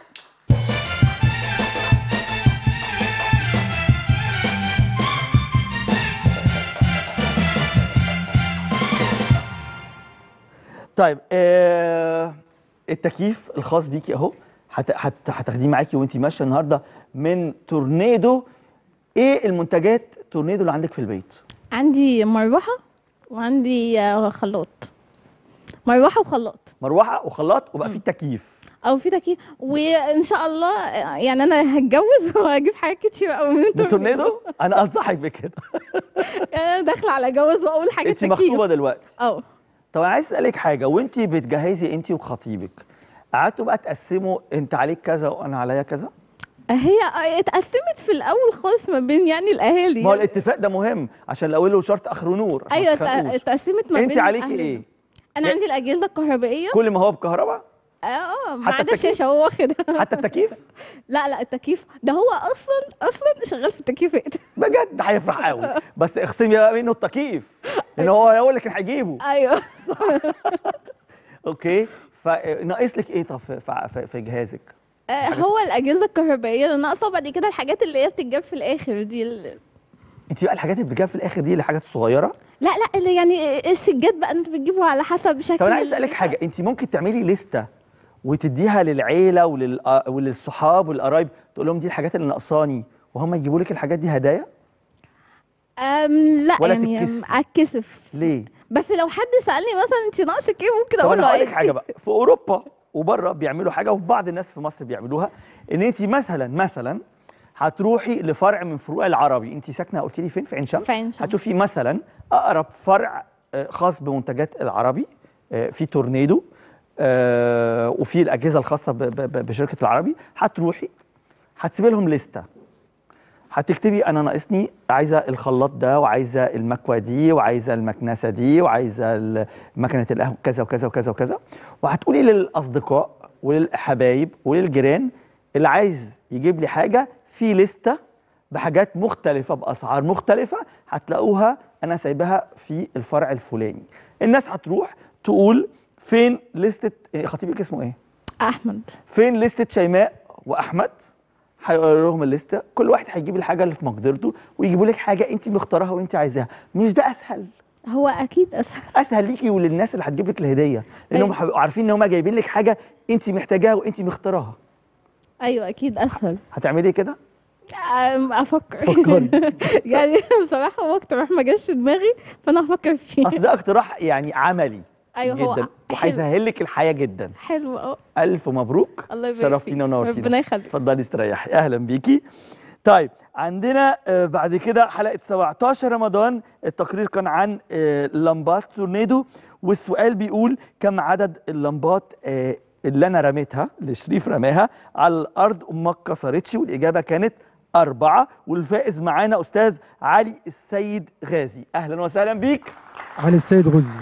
طيب آه التكييف الخاص بيكي اهو هت- هت- هتاخديه معاكي وانتي ماشيه النهارده من تورنيدو ايه المنتجات تورنيدو اللي عندك في البيت عندي مروحه وعندي آه، خلاط مروحه وخلاط مروحه وخلاط وبقى في تكييف او في تكييف وان شاء الله آه، يعني انا هتجوز وهجيب حاجات كتير قوي من من تورنيدو انا انصحك بكده يعني انا داخله على جواز واول حاجه انت تكييف مخطوبه دلوقتي اه طب انا عايز اسالك حاجه وانت بتجهزي انت وخطيبك قعدتوا بقى تقسموا انت عليك كذا وانا عليا كذا هي اتقسمت في الاول خالص ما بين يعني الاهالي ما هو الاتفاق ده مهم عشان لو له شرط اخره نور عشان ايوه ما تتخانقوش. ات- اتقسمت ما بين انت عليكي الأهل. ايه انا يا- عندي الاجهزه الكهربائيه كل ما هو بكهرباء اه اه ما حتى عدا التكييف؟ الشاشه هو واخدها حتى التكييف لا لا التكييف ده هو اصلا اصلا شغال في التكييفات بجد هيفرح قوي بس اخصمي بقى منه التكييف لان هو هو اللي كان هيجيبه ايوه اوكي فناقص لك ايه طب في, في, في جهازك آه، هو الاجهزه الكهربائيه اللي ناقصه بعد كده الحاجات اللي هي بتتجاب في الاخر دي ال- انت بقى الحاجات اللي بتجيبها في الاخر دي الحاجات الصغيره لا لا اللي يعني السجاد بقى انت بتجيبه على حسب شكل طب انا عايز ال- اسالك حاجه انت ممكن تعملي لسته وتديها للعيله ولل... وللصحاب والقرايب تقول لهم دي الحاجات اللي ناقصاني وهم يجيبوا لك الحاجات دي هدايا أم لا ولا يعني تتكسفي؟ اتكسف ليه بس لو حد سالني مثلا انت ناقصك ايه ممكن طب اقول انا له هقول لك عادي. حاجه بقى في اوروبا وبره بيعملوا حاجه وفي بعض الناس في مصر بيعملوها ان انت مثلا مثلا هتروحي لفرع من فروع العربي انت ساكنه قلت لي فين في عين شمس في عين شمس. هتشوفي مثلا اقرب فرع آه، خاص بمنتجات العربي آه، في تورنيدو آه، وفي الاجهزه الخاصه ب- ب- ب- بشركه العربي هتروحي هتسيبي لهم لسته هتكتبي انا ناقصني عايزه الخلاط ده وعايزه المكوه دي وعايزه المكنسه دي وعايزه ال- مكنه القهوه كذا وكذا وكذا وكذا وهتقولي للاصدقاء وللحبايب وللجيران اللي عايز يجيب لي حاجه في لسته بحاجات مختلفه باسعار مختلفه هتلاقوها انا سايبها في الفرع الفلاني الناس هتروح تقول فين لسته إيه، خطيبك اسمه ايه احمد فين لستة شيماء واحمد هيقروا لهم الليسته كل واحد هيجيب الحاجه اللي في مقدرته ويجيبوا لك حاجه انت مختارها وانت عايزاها مش ده اسهل هو اكيد اسهل اسهل ليكي وللناس اللي هتجيب لك الهديه لانهم أيوة. هيبقوا عارفين ان هم جايبين لك حاجه انت محتاجاها وانت مختارها ايوه اكيد اسهل هتعملي كده أم، افكر فكري. يعني بصراحه هو اقتراح ما جاش في دماغي فانا هفكر فيه اصل ده اقتراح يعني عملي ايوه هو جدا حلو وهيسهل لك الحياه جدا حلو اه الف مبروك الله يبارك شرفتينا فيك. ونورتينا ربنا يخليك. اتفضلي استريحي اهلا بيكي طيب عندنا آه، بعد كده حلقه 17 رمضان التقرير كان عن آه، لمبات تورنيدو والسؤال بيقول كم عدد اللمبات آه، اللي انا رميتها اللي شريف رماها على الارض وما اتكسرتش والاجابه كانت أربعة والفائز معانا أستاذ علي السيد غازي أهلا وسهلا بيك علي السيد غزي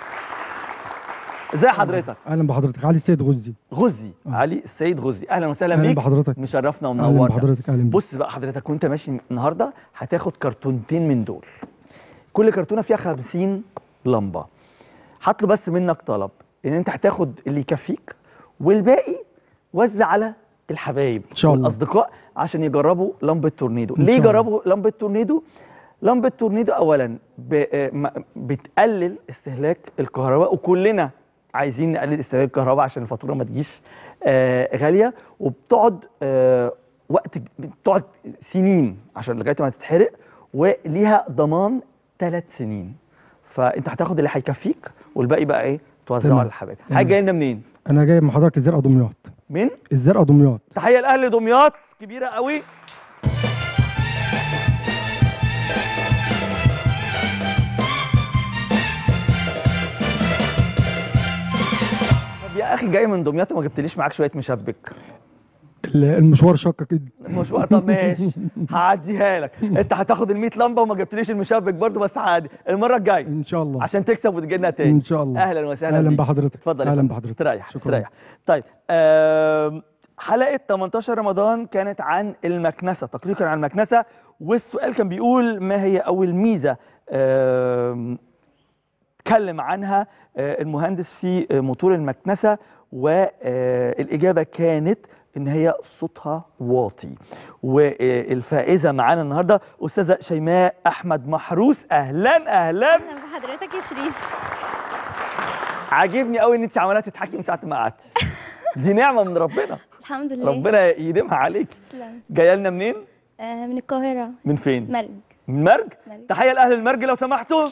ازي حضرتك اهلا بحضرتك علي السيد غزي غزي علي السيد غزي اهلا وسهلا أهلاً بيك بحضرتك. مشرفنا اهلا ومنورنا بحضرتك اهلا بيك بص بقى حضرتك وانت ماشي النهارده هتاخد كرتونتين من دول كل كرتونه فيها 50 لمبه هطلب بس منك طلب ان انت هتاخد اللي يكفيك والباقي وزع على الحبايب إن شاء الله. والاصدقاء عشان يجربوا لمبه تورنيدو إن ليه شاء الله. يجربوا لمبه تورنيدو لمبه تورنيدو اولا ب- آه، ما- بتقلل استهلاك الكهرباء وكلنا عايزين نقلل استهلاك الكهرباء عشان الفاتوره ما تجيش آه، غاليه وبتقعد آه، وقت بتقعد سنين عشان لغايه ما تتحرق وليها ضمان ثلاث سنين فانت هتاخد اللي هيكفيك والباقي بقى ايه توزعه تمام. على الحبايب تمام. حاجه جايه لنا منين انا جاي من حضرتك الزرقاء دمياط مين الزرقاء دمياط تحيه لاهل دمياط كبيره قوي طب يا اخي جاي من دمياط وما جبتليش معاك شويه مشبك ال- المشوار شاق كده مش وقت طب ماشي هعديها لك انت هتاخد ال 100 لمبه وما جبتليش المشبك برضو بس هعدي المره الجايه ان شاء الله عشان تكسب وتجي لنا تاني ان شاء الله اهلا وسهلا اهلا بيك. بحضرتك اتفضل يا اهلا فندم. بحضرتك استريح شكراً. استريح طيب آم، حلقه 18 رمضان كانت عن المكنسه تقريبا عن المكنسه والسؤال كان بيقول ما هي اول ميزه آم، اتكلم عنها آه، المهندس في آه، موتور المكنسه والاجابه كانت ان هي صوتها واطي والفائزه معانا النهارده استاذه شيماء احمد محروس اهلا اهلا اهلا بحضرتك يا شريف عاجبني قوي ان انت عماله تضحكي من ساعه ما قعدتي دي نعمه من ربنا الحمد لله ربنا يديمها عليكي تسلم جايه لنا منين آه من القاهرة من فين مرج من مرج مرج. تحيه لاهل المرج لو سمحتوا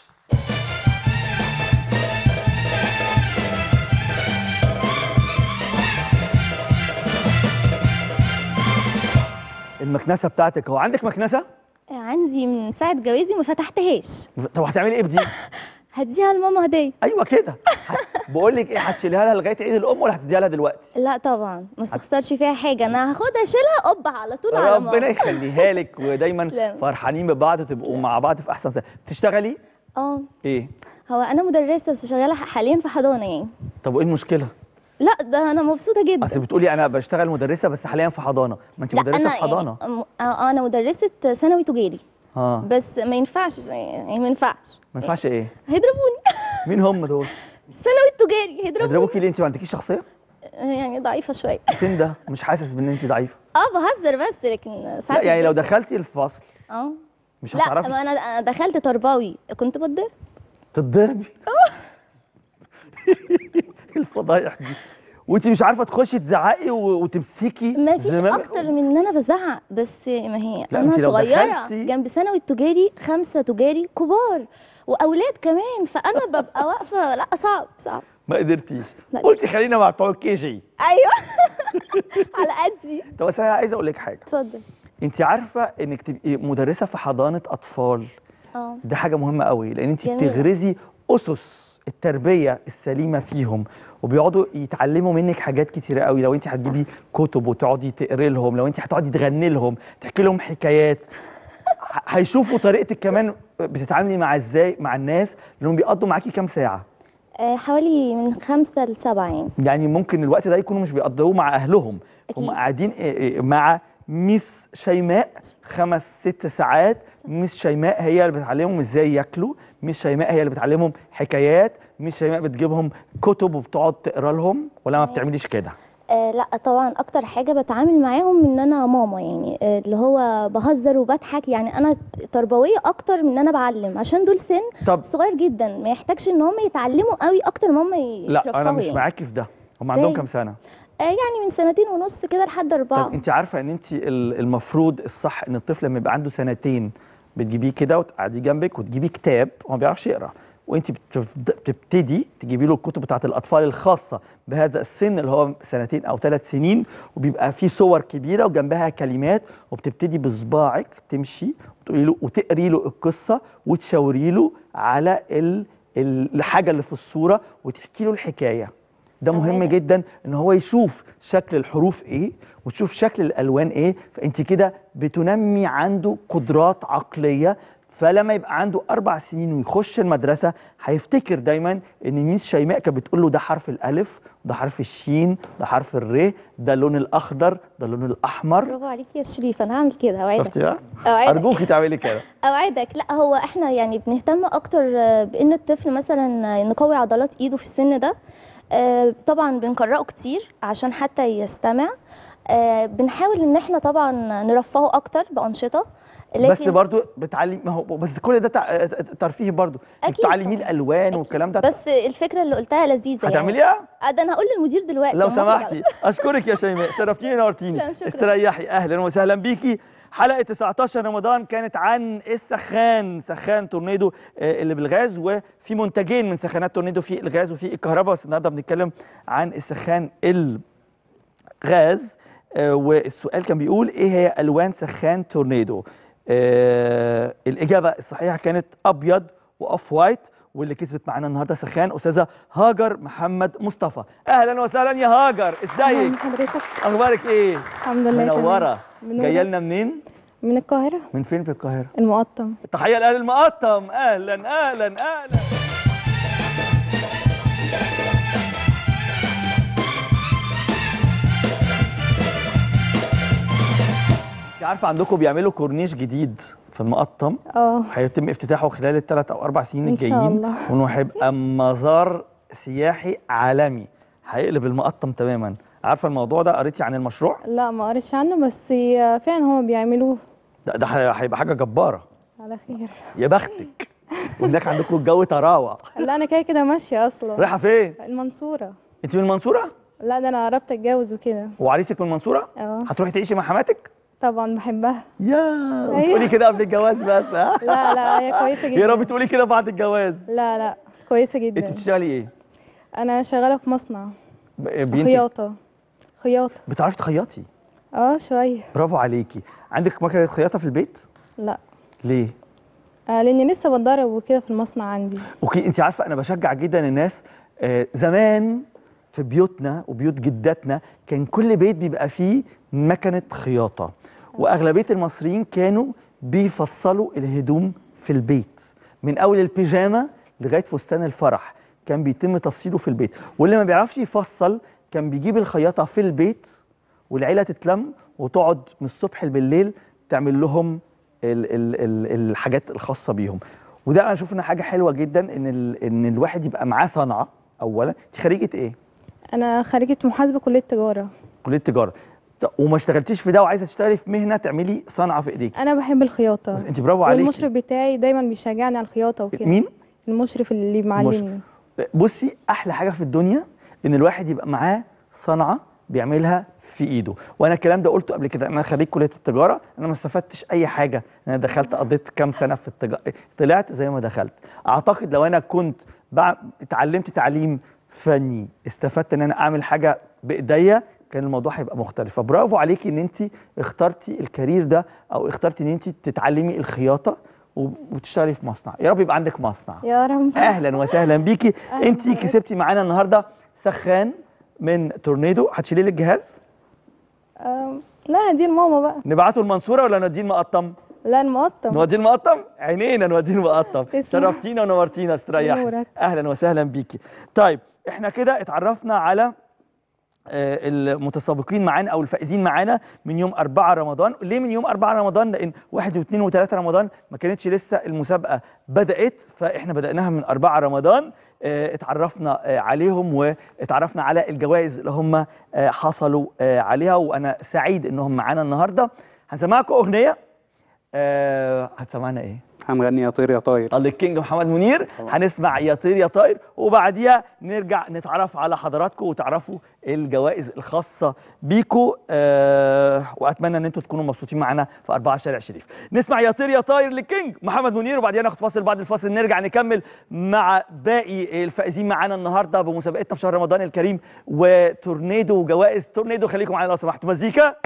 المكنسه بتاعتك هو عندك مكنسه آه عندي من ساعة جوازي ما فتحتهاش طب هتعملي ايه بدي هديها لماما هدية ايوه كده بقول لك ايه هتشيلها لها لغايه عيد الام ولا هتديها لها دلوقتي لا طبعا ما استخسرش فيها حاجة انا هاخدها اشيلها قبة على طول على ربنا ماما يخليها لك ودايما تسلم. فرحانين ببعض وتبقوا مع بعض في احسن سنه بتشتغلي اه ايه هو انا مدرسة بس شغالة حاليا في حضانة يعني طب وايه المشكله لا ده انا مبسوطة جدا اصل بتقولي انا بشتغل مدرسه بس حاليا في حضانه ما انت لا مدرسه انا في حضانه يعني م- آه، انا مدرسة ثانوي تجاري اه بس ما ينفعش يعني ما ينفعش ما ينفعش ايه هيضربوني مين هم دول الثانوي التجاري هيضربوني يضربوكي ليه انت ما عندكيش شخصيه يعني ضعيفة شوية فين ده مش حاسس بان انت ضعيفه اه بهزر بس لكن لا ساعات يعني لو الجد- دخلتي الفصل اه مش لا هتعرفي ما انا أنا دخلت تربوي كنت بتضرب تتضربي الفضايح دي وانت مش عارفه تخشي تزعقي و- وتمسكي ما فيش زمام اكتر من ان انا بزعق بس ما هي لا، انا انتي لو صغيره دخلتي- جنب ثانوي التجاري خمسه تجاري كبار واولاد كمان فانا ببقى واقفه لا صعب صعب ما قدرتيش لا. قلتي خلينا مع بتوع الكي جي ايوه على قدي طب بس انا عايز اقول لك حاجه اتفضل انت عارفه انك تبقي مدرسه في حضانه اطفال اه دي حاجه مهمه قوي لان انت جميل. بتغرزي اسس التربيه السليمه فيهم وبيقعدوا يتعلموا منك حاجات كتيره قوي لو انت هتجيبي كتب وتقعدي تقري لهم لو انت هتقعدي تغني لهم تحكي لهم حكايات ه- هيشوفوا طريقتك كمان بتتعاملي مع ازاي مع الناس لانهم بيقضوا معاكي كام ساعه آه، حوالي من خمسة لسبعة يعني يعني ممكن الوقت ده يكونوا مش بيقضوه مع اهلهم هم أكيد. قاعدين إيه إيه مع ميس شيماء خمس ست ساعات ميس شيماء هي اللي بتعلمهم ازاي ياكلوا ميس شيماء هي اللي بتعلمهم حكايات ميس شيماء بتجيبهم كتب وبتقعد تقرا لهم ولا ما بتعمليش كده آه لا طبعا اكتر حاجه بتعامل معاهم ان انا ماما يعني آه اللي هو بهزر وبضحك يعني انا تربويه اكتر من ان انا بعلم عشان دول سن طب صغير جدا ما يحتاجش ان هم يتعلموا قوي اكتر ما هم لا انا مش يعني. معاكي في ده هم عندهم ليه؟ كام سنه آه يعني من سنتين ونص كده لحد اربعه طب انت عارفه ان انت ال- المفروض الصح ان الطفل لما يبقى عنده سنتين بتجيبيه كده وتقعديه جنبك وتجيبي كتاب هو ما بيعرفش يقرا وانت بتفض- بتبتدي تجيبي له الكتب بتاعت الاطفال الخاصه بهذا السن اللي هو سنتين او ثلاث سنين وبيبقى فيه صور كبيره وجنبها كلمات وبتبتدي بصباعك تمشي وتقولي له وتقري له القصه وتشاوري له على ال- ال- الحاجه اللي في الصوره وتحكي له الحكايه ده مهم جدا ان هو يشوف شكل الحروف ايه وتشوف شكل الالوان ايه فانت كده بتنمي عنده قدرات عقليه فلما يبقى عنده اربع سنين ويخش المدرسه هيفتكر دايما ان ميس شيماء كانت بتقول له ده حرف الالف ده حرف الشين ده حرف الر ده اللون الاخضر ده اللون الاحمر برافو عليك يا شريف انا هعمل كده اوعدك شفتي بقى؟ اوعدك ارجوكي تعملي كده اوعدك لا هو احنا يعني بنهتم اكتر آه، بان الطفل مثلا آه، نقوي عضلات ايده في السن ده آه، طبعا بنقرأه كتير عشان حتى يستمع آه، بنحاول ان احنا طبعا نرفهه اكتر بانشطه بس لكن برضو بتعلم ما هو بس كل ده تع- ترفيهي برضو أكيد بتعلميه الالوان والكلام ده بس الفكره اللي قلتها لذيذه هتعمليها؟ يعني آه، ده انا هقول للمدير دلوقتي لو أما أخرج سمحتي على- اشكرك يا شيماء شرفتيني ونورتيني لا، شكراً. استريحي اهلا وسهلا بيكي حلقه 19 رمضان كانت عن السخان سخان تورنيدو آه، اللي بالغاز وفي منتجين من سخانات تورنيدو في الغاز وفي الكهرباء بس النهارده بنتكلم عن السخان الغاز آه، والسؤال كان بيقول ايه هي الوان سخان تورنيدو آه، الاجابه الصحيحه كانت ابيض واوف وايت واللي كسبت معانا النهارده سخان استاذه هاجر محمد مصطفى اهلا وسهلا يا هاجر ازيك حضرتك اخبارك ايه الحمد لله منوره تمام. جايه لنا منين من القاهرة من فين في القاهره المقطم تحيه لاهل المقطم اهلا اهلا اهلا انت عارفه عندكم بيعملوا كورنيش جديد في المقطم اه هيتم افتتاحه خلال الثلاث او اربع سنين إن شاء الجايين الله. وانه هيبقى مزار سياحي عالمي هيقلب المقطم تماما عارفه الموضوع ده قريتي عن المشروع لا ما قريتش عنه بس فعلا هما بيعملوه ده, ده هيبقى حاجه جباره على خير يا بختك وهناك عندكم الجو طراوه لا انا كده كده ماشية اصلا رايحه فين المنصورة انت من المنصوره لا ده انا قربت اتجوز وكده وعريسك من المنصوره اه هتروحي تعيشي مع حماتك طبعا بحبها يا أيوة. وتقولي كده قبل الجواز بس ها لا لا هي كويسة جدا يا رب تقولي كده بعد الجواز لا لا كويسة انت جدا بتشتغلي ايه انا شغالة في مصنع ب- بينتج- خياطة خياطة بتعرفي تخيطي اه شوية برافو عليكي عندك مكنه خياطه في البيت لا ليه آه لاني لسه بتدرب وكده في المصنع عندي اوكي انت عارفه انا بشجع جدا الناس آه، زمان في بيوتنا وبيوت جداتنا كان كل بيت بيبقى فيه مكنه خياطه واغلبيه المصريين كانوا بيفصلوا الهدوم في البيت من اول البيجامه لغايه فستان الفرح كان بيتم تفصيله في البيت واللي ما بيعرفش يفصل كان بيجيب الخياطه في البيت والعيله تتلم وتقعد من الصبح بالليل تعمل لهم ال ال ال الحاجات الخاصه بيهم وده انا اشوف انها حاجه حلوه جدا ان ال ان الواحد يبقى معاه صنعه اولا انت خريجه ايه انا خريجة محاسبة كلية تجارة كليه تجاره ط- وما اشتغلتيش في ده وعايزه تشتغلي في مهنه تعملي صنعه في ايديك انا بحب الخياطة انت برافو عليكي والمشرف بتاعي دايما بيشجعني على الخياطة وكده مين المشرف اللي معلمني بصي احلى حاجه في الدنيا ان الواحد يبقى معاه صنعه بيعملها في ايده وانا الكلام ده قلته قبل كده انا خريج كليه التجاره انا ما استفدتش اي حاجه انا دخلت قضيت كام سنه في التجاره طلعت زي ما دخلت اعتقد لو انا كنت بع... اتعلمت تعليم فني استفدت ان انا اعمل حاجه بايديا كان الموضوع هيبقى مختلف فبرافو عليكي ان انت اخترتي الكارير ده او اخترتي ان انت تتعلمي الخياطه و- وتشتغلي في مصنع يا رب يبقى عندك مصنع يا رب اهلا وسهلا بيكي أهلاً انت كسبتي معانا النهارده سخان من تورنيدو هتشيلي لي الجهاز آم، لا دي الماما بقى نبعته المنصوره ولا نوديه المقطم لا المقطم نوديه المقطم عينينا نوديه المقطم تسلم. شرفتينا ونورتينا استريحي نورك. اهلا وسهلا بيكي طيب احنا كده اتعرفنا على آه، المتسابقين معانا او الفائزين معانا من يوم 4 رمضان ليه من يوم 4 رمضان لان 1 و2 و3 رمضان ما كانتش لسه المسابقه بدات فاحنا بداناها من 4 رمضان آه، اتعرفنا آه، عليهم واتعرفنا على الجوائز اللي هم آه، حصلوا آه، عليها وانا سعيد انهم معانا النهارده هنسمعكم اغنيه آه، هتسمعنا ايه هنغني يا طير يا طاير الله الكينج محمد منير هنسمع يا طير يا طاير وبعديها نرجع نتعرف على حضراتكم وتعرفوا الجوائز الخاصه بيكم آه واتمنى ان انتم تكونوا مبسوطين معانا في 4 شارع شريف نسمع يا طير يا طاير للكينج محمد منير وبعديها ناخد فاصل بعد الفاصل نرجع نكمل مع باقي الفائزين معانا النهارده بمسابقتنا في شهر رمضان الكريم وتورنيدو وجوائز تورنيدو خليكم معانا لو سمحتوا مزيكا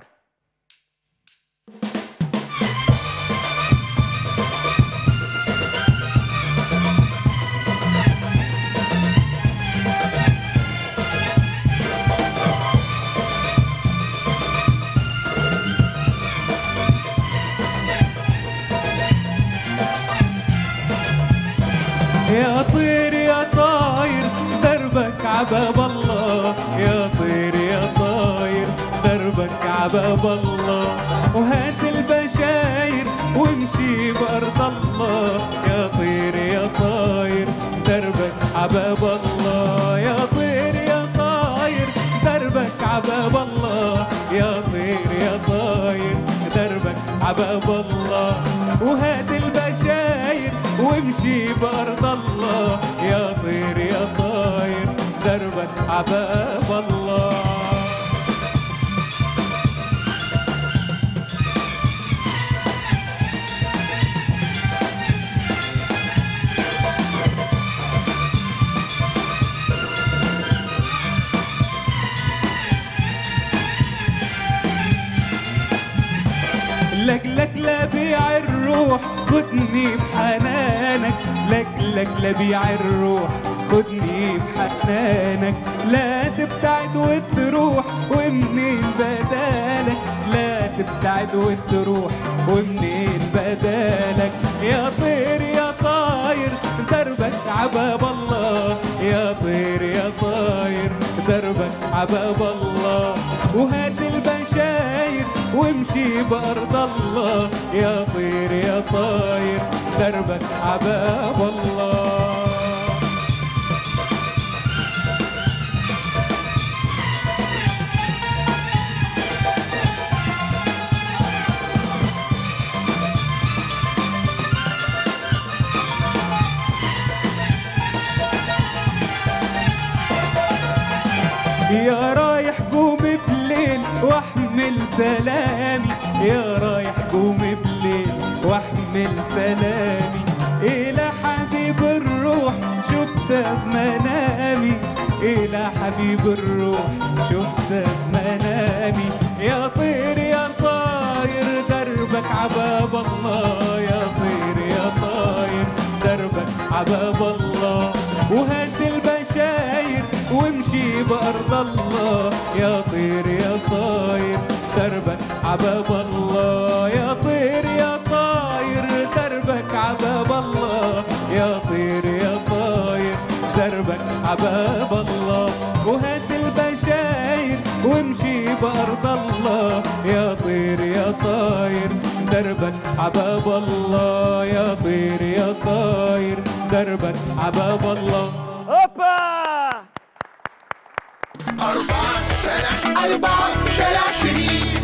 يا طير يا طاير دربك عباب الله يا طير يا طاير دربك عباب الله وهات البشاير وامشي بأرض الله يا طير يا طاير دربك عباب الله يا طير يا طاير دربك عباب الله يا طير يا طاير دربك عباب الله وهات البشاير وامشي بأرض الله يا طير يا طاير دربك عباب الله لك لك لبيع الروح خدني بحنانك لك لك لبيع الروح خدني بحنانك لا تبتعد وتروح ومنين بدالك لا تبتعد وتروح ومنين بدالك يا طير يا طاير دربك عباب الله يا طير يا طاير دربك عباب الله وهات البشاير وامشي بأرض الله يا طير يا طاير دربك عباب الله يا رايح قوم بليل واحمل سلامي يا رايح قوم بليل واحمل سلامي إلى حبيب الروح شفته بمنامي إلى حبيب الروح شفته بمنامي يا طير يا طاير دربك عباب الله يا طير يا طاير دربك عباب الله وهات البشاير وامشي بأرض الله يا طير يا طاير دربك عباب الله يا طير يا طاير دربك عباب الله يا طير يا طاير دربك عباب الله وهات البشاير وامشي بأرض الله يا طير يا طاير دربك عباب الله يا طير يا طاير دربك عباب الله هوبا أربعة شارع أربعة شارع شريف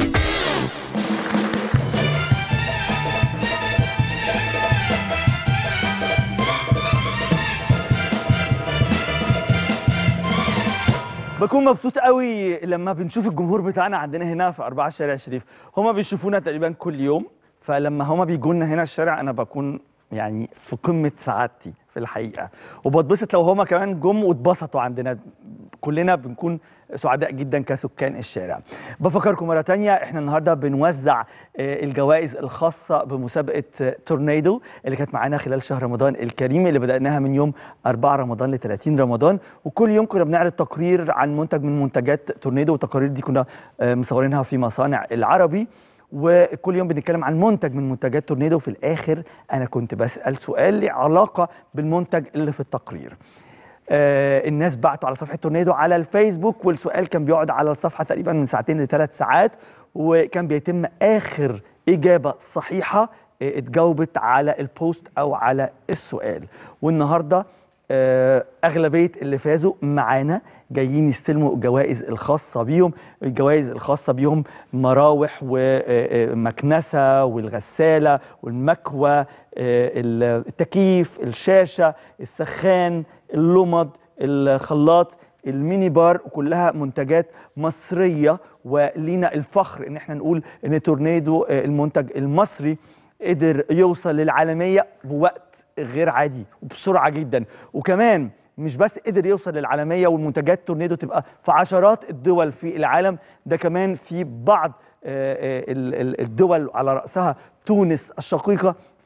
بكون مبسوط قوي لما بنشوف الجمهور بتاعنا عندنا هنا في أربعة شارع شريف هما بيشوفونا تقريبا كل يوم فلما هما بيجوا لنا هنا الشارع أنا بكون يعني في قمة سعادتي في الحقيقة وبتبسط لو هما كمان جم واتبسطوا عندنا كلنا بنكون سعداء جدا كسكان الشارع بفكركم مرة تانية احنا النهاردة بنوزع آه، الجوائز الخاصة بمسابقة آه، تورنيدو اللي كانت معانا خلال شهر رمضان الكريم اللي بدأناها من يوم 4 رمضان ل 30 رمضان وكل يوم كنا بنعرض تقرير عن منتج من منتجات تورنيدو والتقارير دي كنا آه، مصورينها في مصانع العربي وكل يوم بنتكلم عن منتج من منتجات تورنيدو وفي الاخر انا كنت بسال سؤال له علاقه بالمنتج اللي في التقرير آه الناس بعتوا على صفحه تورنيدو على الفيسبوك والسؤال كان بيقعد على الصفحه تقريبا من ساعتين لثلاث ساعات وكان بيتم اخر اجابه صحيحه آه، اتجاوبت على البوست او على السؤال والنهارده آه، اغلبيه اللي فازوا معانا جايين يستلموا الجوائز الخاصه بيهم الجوائز الخاصه بيهم مراوح ومكنسه والغساله والمكوى آه، التكييف الشاشه السخان اللمض الخلاط الميني بار كلها منتجات مصريه ولينا الفخر ان احنا نقول ان تورنيدو آه، المنتج المصري قدر يوصل للعالميه بوقت غير عادي وبسرعه جدا وكمان مش بس قدر يوصل للعالميه والمنتجات تورنيدو تبقى في عشرات الدول في العالم ده كمان في بعض آه، آه، ال- ال- الدول على راسها تونس الشقيقه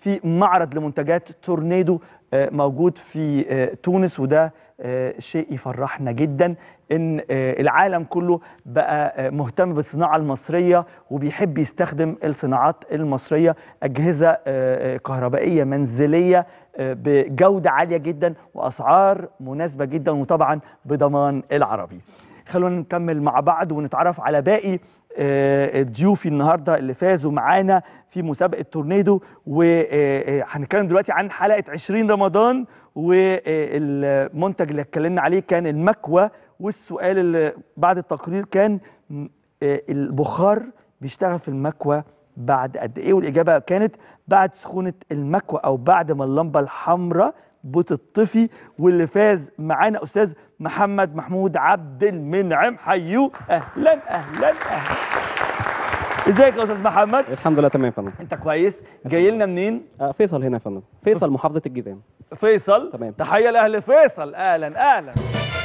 في معرض لمنتجات تورنيدو آه، موجود في آه، تونس وده آه، شيء يفرحنا جدا ان آه، العالم كله بقى آه، مهتم بالصناعه المصريه وبيحب يستخدم الصناعات المصريه اجهزه آه، آه، كهربائيه منزليه آه، بجوده عاليه جدا واسعار مناسبه جدا وطبعا بضمان العربي خلونا نكمل مع بعض ونتعرف على باقي آه، ضيوفي النهارده اللي فازوا معانا في مسابقه تورنيدو وهنتكلم دلوقتي عن حلقه 20 رمضان والمنتج اللي اتكلمنا عليه كان المكوى والسؤال اللي بعد التقرير كان م- آه، البخار بيشتغل في المكوى بعد قد ايه والاجابه كانت بعد سخونه المكوى او بعد ما اللمبه الحمراء بتطفي واللي فاز معانا استاذ محمد محمود عبد المنعم حيوه اهلا اهلا اهلا ازيك يا استاذ محمد الحمد لله تمام يا فندم انت كويس جاي لنا منين آه، فيصل هنا يا فندم فيصل محافظه الجيزان فيصل تمام. تحيه لاهل فيصل اهلا اهلا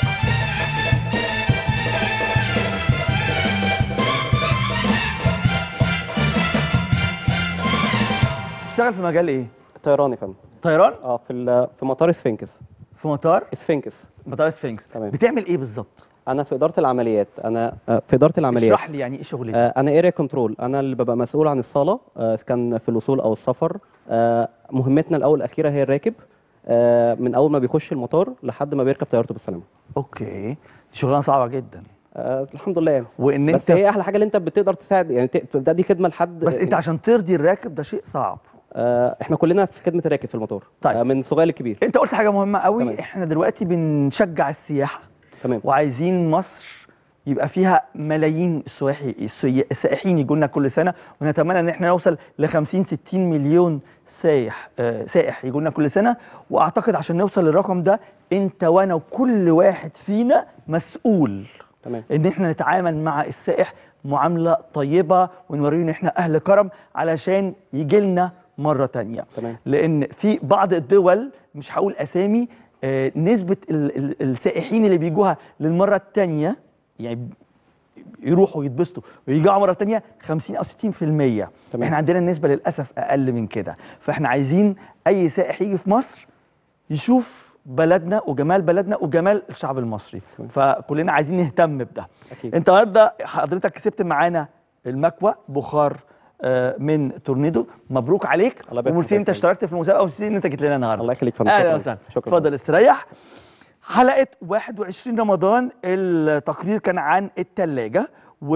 تشتغل في مجال ايه طيران يا فندم طيران اه في ال- في مطار سفنكس في مطار سفنكس مطار سفنكس تمام بتعمل ايه بالظبط انا في اداره العمليات انا آه، في اداره العمليات اشرح لي يعني ايه شغلتك آه، انا اريا كنترول انا اللي ببقى مسؤول عن الصاله آه، إذا كان في الوصول او السفر آه، مهمتنا الاول والاخيره هي الراكب آه، من اول ما بيخش المطار لحد ما بيركب طيارته بالسلامه اوكي دي شغلانه صعبه جدا آه، الحمد لله يعني وان بس انت هي احلى حاجه اللي انت بتقدر تساعد يعني ت- ده دي خدمه لحد بس انت عشان ترضي الراكب ده شيء صعب آه، احنا كلنا في خدمه الراكب في المطار طيب. آه، من صغير لكبير انت قلت حاجه مهمه قوي تمام. احنا دلوقتي بنشجع السياحه تمام وعايزين مصر يبقى فيها ملايين السواحي السي- السائحين يجوا لنا كل سنه ونتمنى ان احنا نوصل ل 50 60 مليون سايح آه، سائح يجوا لنا كل سنه واعتقد عشان نوصل للرقم ده انت وانا وكل واحد فينا مسؤول تمام ان احنا نتعامل مع السائح معامله طيبه ونوريه ان احنا اهل كرم علشان يجي لنا مره تانية تمام لان في بعض الدول مش هقول اسامي آه، نسبه ال- ال- السائحين اللي بيجوها للمره الثانيه يعني يروحوا يتبسطوا ويرجعوا مره ثانيه 50 او 60% تمام. احنا عندنا النسبه للاسف اقل من كده فاحنا عايزين اي سائح يجي في مصر يشوف بلدنا وجمال بلدنا وجمال الشعب المصري فكلنا عايزين نهتم بده اكيد انت النهارده حضرتك كسبت معانا المكوى بخار آه، من تورنيدو مبروك عليك الله يبارك وميرسي فيك. انت اشتركت في المسابقه وميرسي ان انت جيت لنا النهارده الله يخليك فندم اهلا شكراً. وسهلا شكراً. اتفضل استريح حلقه 21 رمضان التقرير كان عن الثلاجه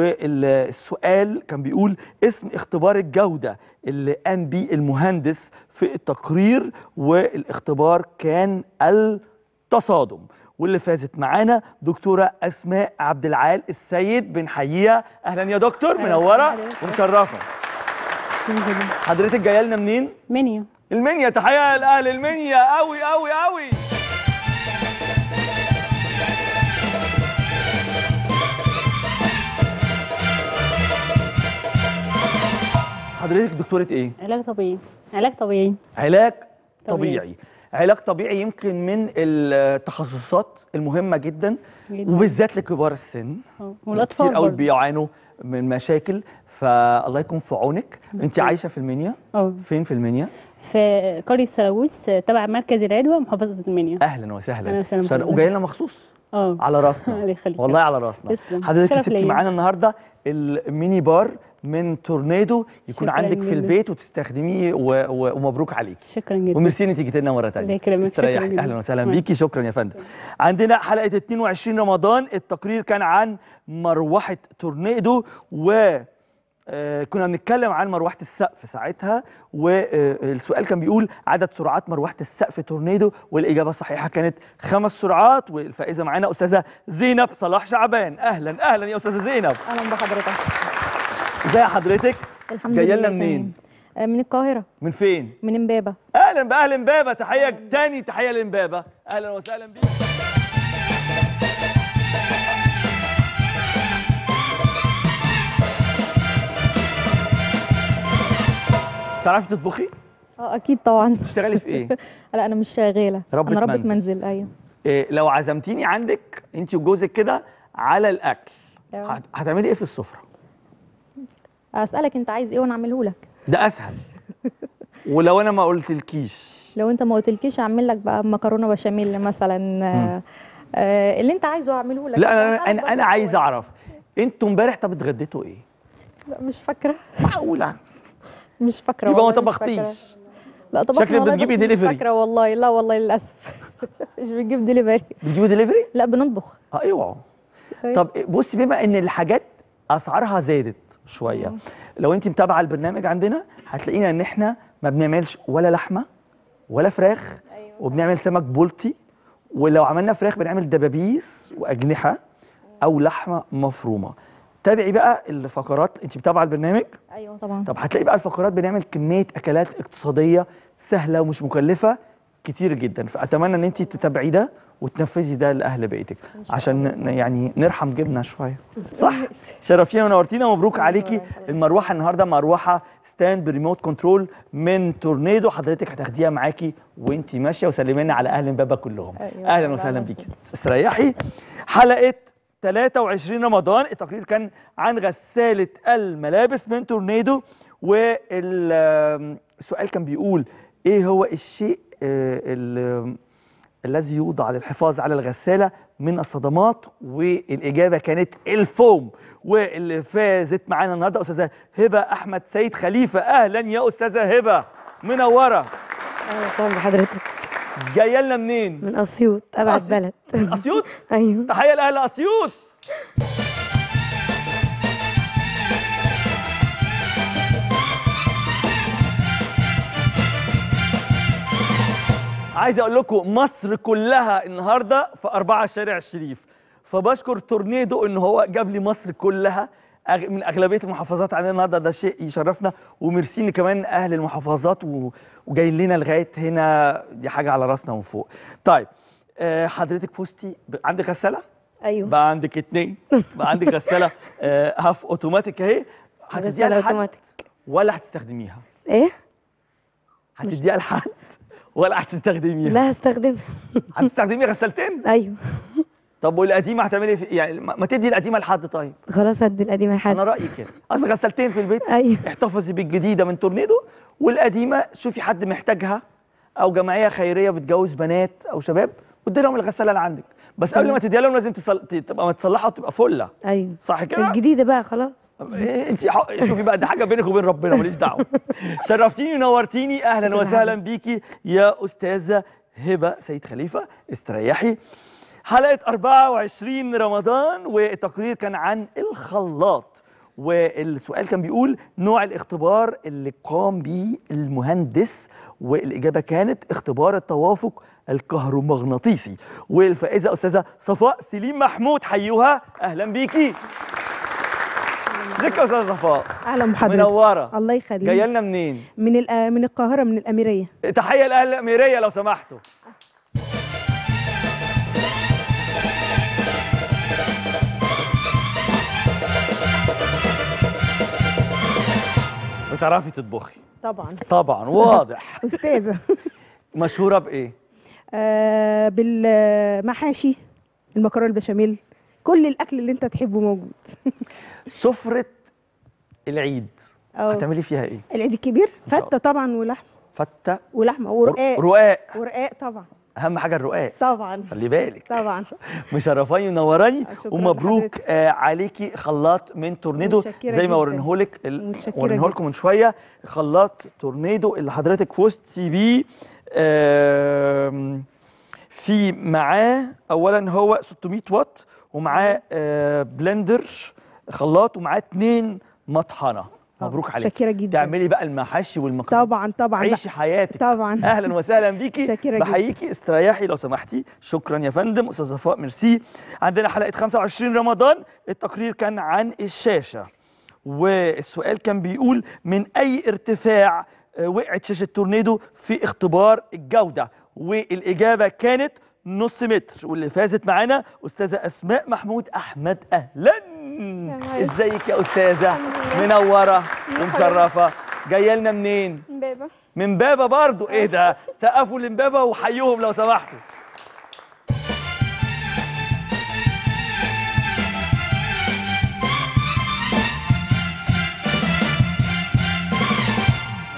والسؤال كان بيقول اسم اختبار الجوده اللي قام بيه المهندس في التقرير والاختبار كان التصادم واللي فازت معانا دكتوره اسماء عبد العال السيد بنحييها اهلا يا دكتور أهلاً منوره بحضرتك. ومشرفه حضرتك جايه لنا منين منيو المنيا تحيه لاهل المنيا قوي قوي قوي حضرتك دكتورة ايه؟ علاج طبيعي علاج طبيعي علاج طبيعي. طبيعي علاج طبيعي يمكن من التخصصات المهمة جدا جداً. وبالذات لكبار السن آه، والاطفال كتير قوي برضه. بيعانوا من مشاكل فالله يكون في عونك انت عايشة في المنيا اه فين في المنيا في قرية سلاويس تبع مركز العدوى محافظة المنيا اهلا وسهلا أهلا وسهلا عشان- بحضرتك. وجاي لنا مخصوص اه على راسنا الله يخليك والله على راسنا تسلم. حضرتك شرف كسبتي ليا. معانا النهارده الميني بار من تورنيدو يكون شكراً عندك في جداً. البيت وتستخدميه و... و... ومبروك عليكي شكرا جدا وميرسي ان انت جيت لنا مره ثانيه الله يكرمك، شكراً استريحي جداً. اهلا وسهلا مع بيكي شكرا يا فندم عندنا حلقه 22 رمضان التقرير كان عن مروحه تورنيدو و آه، كنا بنتكلم عن مروحه السقف ساعتها والسؤال كان بيقول عدد سرعات مروحه السقف تورنيدو والاجابه الصحيحه كانت خمس سرعات والفائزه معانا استاذه زينب صلاح شعبان اهلا اهلا يا استاذه زينب اهلا بحضرتك ازي حضرتك الحمد جايه لله لنا تمام. منين آه، من القاهره من فين من امبابه اهلا باهل امبابه تحيه تاني تحيه لامبابه اهلا وسهلا بيك تعرفي تطبخي اه اكيد طبعا بتشتغلي في ايه لا انا مش شغاله ربة انا ربة منزل. منزل, ايوه إيه لو عزمتيني عندك انت وجوزك كده على الاكل أيوة. هت- هتعملي ايه في السفره اسالك انت عايز ايه وانا اعمله لك ده اسهل ولو انا ما قلتلكيش لو انت ما قلتلكيش اعمل لك بقى مكرونه بشاميل مثلا آه، آه، اللي انت عايزه اعمله لك لا انا انا انا عايز اعرف انتوا امبارح طب اتغديتوا ايه لا مش فاكره معقوله مش فاكره يبقى ما والله مش طبختيش. فاكرة. لا طبخنا شكلك والله بتجيبي بس مش delivery. فاكره والله لا والله للاسف مش بنجيب دليفري بتجيبوا دليفري لا بنطبخ اه اوعوا أيوة. طب بصي بما ان الحاجات اسعارها زادت شويه لو انت متابعه البرنامج عندنا هتلاقينا ان احنا ما بنعملش ولا لحمه ولا فراخ وبنعمل سمك بولتي ولو عملنا فراخ بنعمل دبابيس واجنحه او لحمه مفرومه تابعي بقى الفقرات انت متابعه البرنامج ايوه طبعا طب هتلاقي بقى الفقرات بنعمل كميه اكلات اقتصاديه سهله ومش مكلفه كتير جدا فاتمنى ان انت تتابعي ده وتنفذي ده لاهل بيتك عشان ن- يعني نرحم جبنا شويه صح شرفتينا ونورتينا مبروك عليكي المروحه النهارده مروحه ستاند بريموت كنترول من تورنيدو حضرتك هتاخديها معاكي وانت ماشيه وسلمي لنا على اهل امبابه كلهم أيوة، اهلا طبعاً. وسهلا بيكي استريحي حلقه 23 رمضان التقرير كان عن غسالة الملابس من تورنيدو والسؤال كان بيقول ايه هو الشيء آه، ال- الذي يوضع للحفاظ على الغسالة من الصدمات والإجابة كانت الفوم واللي فازت معانا النهاردة أستاذة هبة أحمد سيد خليفة أهلا يا أستاذة هبة منورة اهلا وسهلا بحضرتك جاية لنا منين؟ من اسيوط ابعد بلد من أسيوط؟ ايوه تحية لأهل أسيوط عايز اقول لكم مصر كلها النهارده في أربعة شارع الشريف فبشكر تورنيدو ان هو جاب لي مصر كلها أغ- من اغلبيه المحافظات عندنا النهارده ده شيء يشرفنا وميرسين كمان اهل المحافظات و- وجايين لنا لغايه هنا دي حاجه على راسنا من فوق طيب آه، حضرتك فزتي ب- عندك غساله ايوه بقى عندك اتنين بقى عندك غساله آه، هاف اوتوماتيك اهي هتديها غسالة لحد أوتوماتيك. ولا هتستخدميها ايه هتديها لحد ولا هتستخدميها لا هستخدم هتستخدمي غسالتين ايوه طب والقديمه هتعملي في يعني ما ما تدي القديمه لحد طيب خلاص هدي القديمه لحد انا رايي كده اصل غسالتين في البيت ايوه احتفظي بالجديده من تورنيدو والقديمه شوفي حد محتاجها او جمعيه خيريه بتجوز بنات او شباب وادي لهم الغساله اللي عندك بس قبل ما تديها لهم لازم تصل... ت- تبقى متصلحه وتبقى فله ايوه صح كده الجديده بقى خلاص انت شوفي بقى دي حاجه بينك وبين ربنا ماليش دعوه شرفتيني ونورتيني اهلا وسهلا بيكي يا استاذه هبه سيد خليفه استريحي حلقه 24 رمضان والتقرير كان عن الخلاط والسؤال كان بيقول نوع الاختبار اللي قام به المهندس والاجابه كانت اختبار التوافق الكهرومغناطيسي والفائزه استاذه صفاء سليم محمود حيوها اهلا بيكي ازيك يا استاذه صفاء اهلا بحضرتك منوره الله يخليك جايه لنا منين من الأ- من القاهره من الاميريه تحيه لاهل الاميريه لو سمحتوا بتعرفي تطبخي طبعا طبعا واضح استاذه مشهوره بايه آه بالمحاشي المكرونه البشاميل كل الاكل اللي انت تحبه موجود سفره العيد اه هتعملي فيها ايه العيد الكبير شاء الله. فته طبعا ولحم فته ولحمه ورقاق رقاق ورقاق طبعا اهم حاجه الرقاق طبعا خلي بالك طبعا مشرفاني ونوراني شكراً ومبروك آه عليكي خلاط من تورنيدو متشكرة زي ما جداً. ورينهولك متشكرة ورينهولكم جداً. من شويه خلاط تورنيدو اللي حضرتك فزتي بيه آم، في معاه اولا هو 600 واط ومعاه آه بلندر خلاط ومعاه اتنين مطحنه مبروك عليك متشكرة جدا. تعملي بقى المحاشي والمكرونه طبعا طبعا عيشي حياتك طبعا اهلا وسهلا بيكي شاكرة جدا. بحييكي استريحي لو سمحتي شكرا يا فندم استاذ صفاء ميرسي عندنا حلقه 25 رمضان التقرير كان عن الشاشه والسؤال كان بيقول من اي ارتفاع آه، وقعت شاشه تورنيدو في اختبار الجوده والاجابه كانت نص متر واللي فازت معانا استاذه اسماء محمود احمد اهلا ازيك يا استاذه منوره ومشرفه جايه لنا منين بابا من بابا برضو ايه ده سقفوا لمبابا وحيوهم لو سمحتوا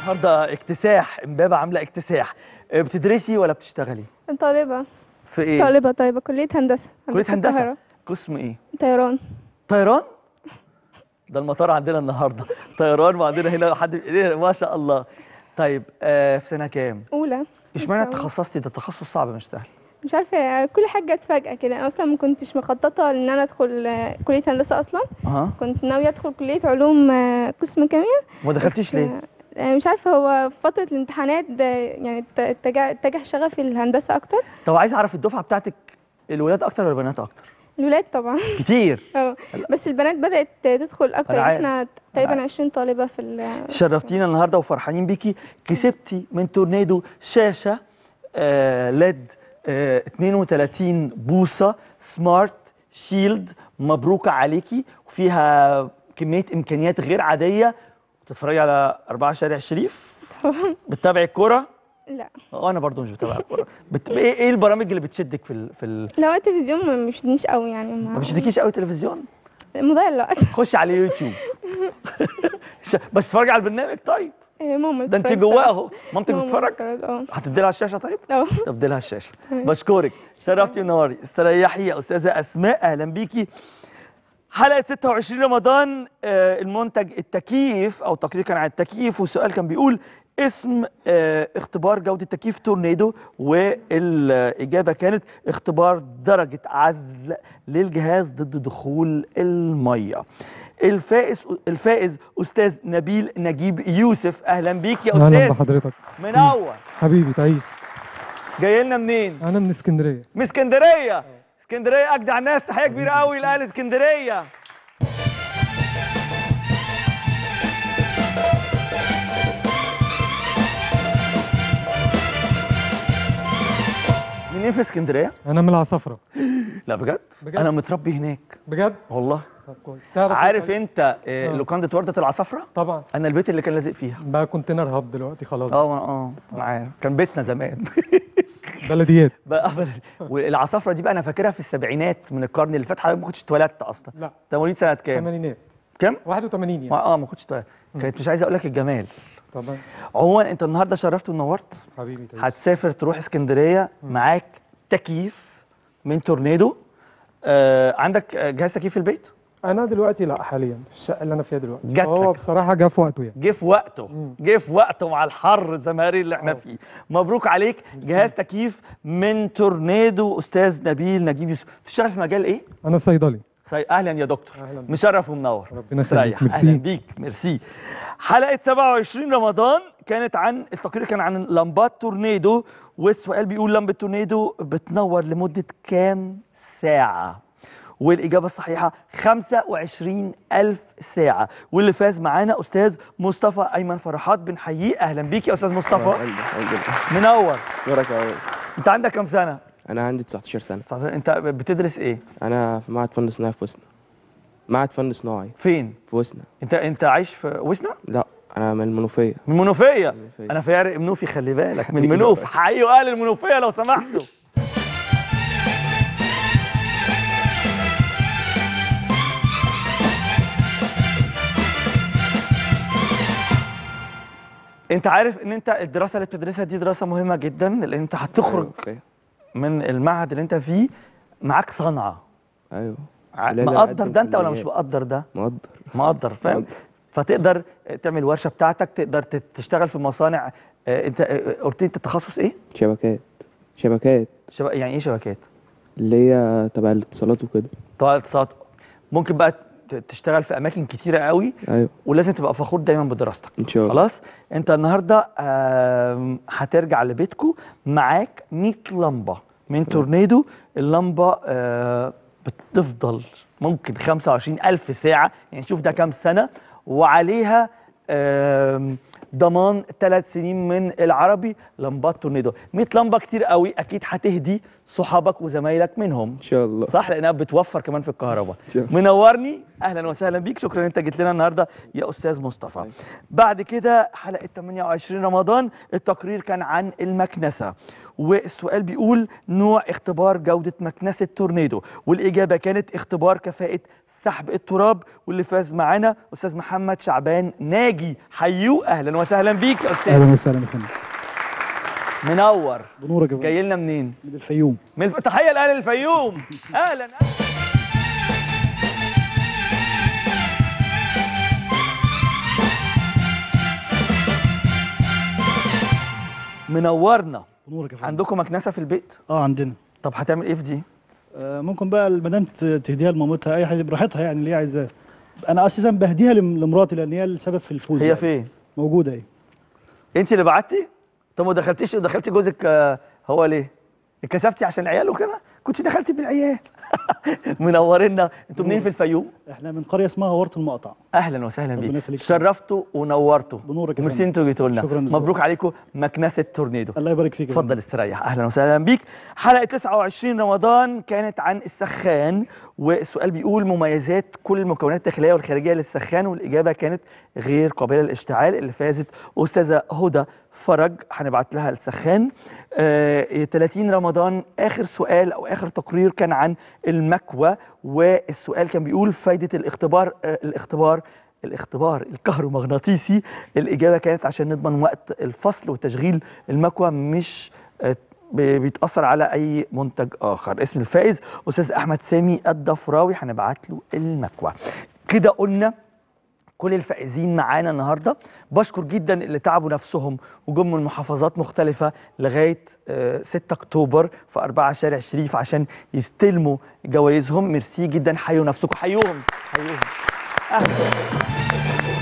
النهارده اكتساح امبابه عامله اكتساح آه، بتدرسي ولا بتشتغلي طالبة في ايه طالبة طيبة كلية هندسة كليه هندسه القاهرة. قسم ايه طيران طيران ده المطار عندنا النهارده طيران وعندنا هنا حد إيه، ما شاء الله طيب آه في سنه كام أولى اشمعنى لسه أولى. تخصصتي ده تخصص صعب مش سهل مش عارفة كل حاجة جت فجأة كده أنا أصلا ما كنتش مخططة إن أنا أدخل آه، كلية هندسة أصلا اه كنت ناوية أدخل كلية علوم آه، قسم كيمياء ما دخلتيش بس، ليه آه، مش عارفة هو في فترة الامتحانات آه، يعني ات- اتجه اتجه شغفي الهندسة أكتر طب عايز اعرف الدفعه بتاعتك الولاد اكتر ولا البنات اكتر الولاد طبعا كتير اه بس البنات بدأت تدخل أكتر أنا يعني عارف. احنا تقريبا 20 طالبة في ال شرفتينا النهارده وفرحانين بيكي كسبتي من تورنيدو شاشه آه ليد آه 32 بوصه سمارت شيلد مبروكه عليكي وفيها كميه امكانيات غير عاديه بتتفرجي على أربعة شارع الشريف بتتابعي الكوره لا اه انا برضو مش بتابع الكوره بت... ايه ايه البرامج اللي بتشدك في ال... في ال... لو التلفزيون ما مشدنيش قوي يعني ما بتشدكيش قوي تلفزيون مضيع الوقت خشي على يوتيوب ش- بس اتفرجي على البرنامج طيب إيه، ماما ده انت بتتفرج جواه طبعا. اهو مامتك ماما بتتفرج بتتفرج، اه هتدي لها الشاشه طيب اه ادي لها الشاشه بشكرك شرفتي ونوري استريحي يا استاذه اسماء اهلا بيكي حلقه 26 رمضان آه، المنتج التكييف او تقرير كان عن التكييف والسؤال كان بيقول اسم آه، اختبار جوده تكييف تورنيدو والاجابه كانت اختبار درجه عزل للجهاز ضد دخول الميه الفائز الفائز استاذ نبيل نجيب يوسف اهلا بيك يا اهلا استاذ بحضرتك منور حبيبي تعيش جاي لنا منين انا من اسكندريه من اسكندريه اسكندريه اجدع ناس تحيه كبيره قوي لاهل اسكندريه منين في اسكندريه انا من العصافره لا بجد, بجد؟ انا متربي هناك بجد والله طب كويس تعرف عارف إيه؟ انت آه، آه. لوكاندا ورده العصافره طبعا انا البيت اللي كان لازق فيها بقى كونتينر هاب دلوقتي خلاص اه اه انا عارف كان بيتنا زمان بلديات بقى والعصافره دي بقى انا فاكرها في السبعينات من القرن اللي فات حضرتك ما كنتش اتولدت اصلا لا انت مواليد سنه كام؟ ثمانينات كام؟ 81 يعني ما- اه ما كنتش اتولدت كانت مش عايز اقول لك الجمال طبعا عموما انت النهارده شرفت ونورت حبيبي تعيش هتسافر تروح اسكندريه معاك تكييف من تورنيدو آه عندك آه، جهاز تكييف في البيت؟ انا دلوقتي لا حاليا في الشقه اللي انا فيها دلوقتي جات هو لك. بصراحه جه في وقته يعني جه في وقته جه في وقته مع الحر الزمهري اللي احنا فيه مبروك عليك جهاز تكييف من تورنيدو استاذ نبيل نجيب يوسف بتشتغل في مجال ايه انا صيدلي سي- اهلا يا دكتور أهلاً بك. مشرف ومنور ربنا يخليك. استريح. ميرسي. اهلا بيك ميرسي حلقه 27 رمضان كانت عن التقرير كان عن لمبات تورنيدو والسؤال بيقول لمبه تورنيدو بتنور لمده كام ساعه والإجابة الصحيحة 25 ألف ساعة واللي فاز معانا أستاذ مصطفى أيمن فرحات بنحييه أهلا بيك يا أستاذ مصطفى منور نورك يا ريس أنت عندك كام سنة؟ انا عندي 19 سنه أنت بتدرس إيه؟ انا في معهد فن صناعي في وسنا معهد فن صناعي فين؟ في وسنا أنت أنت عايش في وسنا؟ لا انا من المنوفيه من منوفية أنا فارق منوفي خلي بالك من منوف حقيقي أهل المنوفية لو سمحتوا انت عارف ان انت الدراسه اللي بتدرسها دي دراسه مهمه جدا لان انت هتخرج أيوة. من المعهد اللي انت فيه معاك صنعه ايوه ع- ولازم مقدر أقدم ده انت ولا مش كليات. مقدر ده مقدر مقدر فاهم فتقدر تعمل ورشه بتاعتك تقدر تت- تشتغل في مصانع آه، انت آه، قلت لي انت تخصص ايه شبكات شبكات شب... يعني ايه شبكات اللي هي تبع الاتصالات وكده طبعا اتصالات ممكن بقى ت- تشتغل في اماكن كتيره قوي ايوه ولازم تبقى فخور دايما بدراستك ان شاء الله خلاص انت النهارده آم، هترجع لبيتكو معاك 100 لمبه من تورنيدو اللمبه آه، بتفضل ممكن 25 ألف ساعة يعني شوف ده كام سنة وعليها آم، ضمان ثلاث سنين من العربي لمبات تورنيدو 100 لمبة كتير قوي أكيد هتهدي صحابك وزمايلك منهم ان شاء الله صح لأنها بتوفر كمان في الكهرباء شاء الله. منورني اهلا وسهلا بيك شكرا ان انت جيت لنا النهارده يا استاذ مصطفى بعد كده حلقه 28 رمضان التقرير كان عن المكنسه والسؤال بيقول نوع اختبار جوده مكنسه تورنيدو والاجابه كانت اختبار كفاءه سحب التراب واللي فاز معانا استاذ محمد شعبان ناجي حيوه اهلا وسهلا بيك يا استاذ اهلا وسهلا يا فندم منور بنورك يا فندم جاي لنا منين من الفيوم من الف... تحيه لاهل الفيوم اهلا منورنا بنورك يا فندم عندكم مكنسه في البيت اه عندنا طب هتعمل ايه في دي آه ممكن بقى المدام ت- تهديها لمامتها اي حد براحتها يعني اللي هي عايزاه انا اساسا بهديها لم- لمراتي لان هي السبب في الفوز هي يعني. فين موجوده اهي انت اللي بعتي طب ما دخلتيش دخلتي جوزك آه، هو ليه اتكسفتي عشان العيال وكده كنت دخلتي بالعيال منورنا انتوا منين في الفيوم احنا من قريه اسمها ورط المقطع اهلا وسهلا ربنا بيك يخليك. شرفتوا ونورتوا بنورك يا ميرسي فندم. انتوا جيتوا لنا شكراً جزيلاً. مبروك عليكم مكنسه تورنيدو الله يبارك فيك يا اتفضل استريح اهلا وسهلا بيك حلقه 29 رمضان كانت عن السخان والسؤال بيقول مميزات كل المكونات الداخليه والخارجيه للسخان والاجابه كانت غير قابله للاشتعال اللي فازت استاذه هدى فرج هنبعت لها السخان آه 30 رمضان اخر سؤال او اخر تقرير كان عن المكوى والسؤال كان بيقول فايده الاختبار آه الاختبار الاختبار الكهرومغناطيسي الإجابة كانت عشان نضمن وقت الفصل وتشغيل المكوى مش آه، ب- بيتأثر على أي منتج آخر اسم الفائز أستاذ أحمد سامي الضفراوي هنبعت له المكوى كده قلنا كل الفائزين معانا النهارده بشكر جدا اللي تعبوا نفسهم وجم من محافظات مختلفه لغايه آه، 6 اكتوبر في 4 شارع شريف عشان يستلموا جوائزهم ميرسي جدا حيوا نفسكم حيوهم حيوهم أهلا.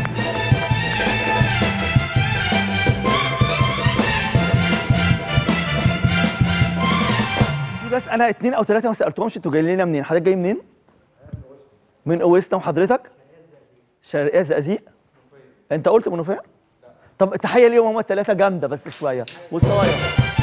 في بس انا اتنين او ثلاثه ما سالتهمش انتوا جايين لنا منين حضرتك جاي منين من اوسنا وحضرتك شرقيه زقازيق انت قلت منوفيه طب تحيه ليهم هم الثلاثه جامده بس شويه وصايا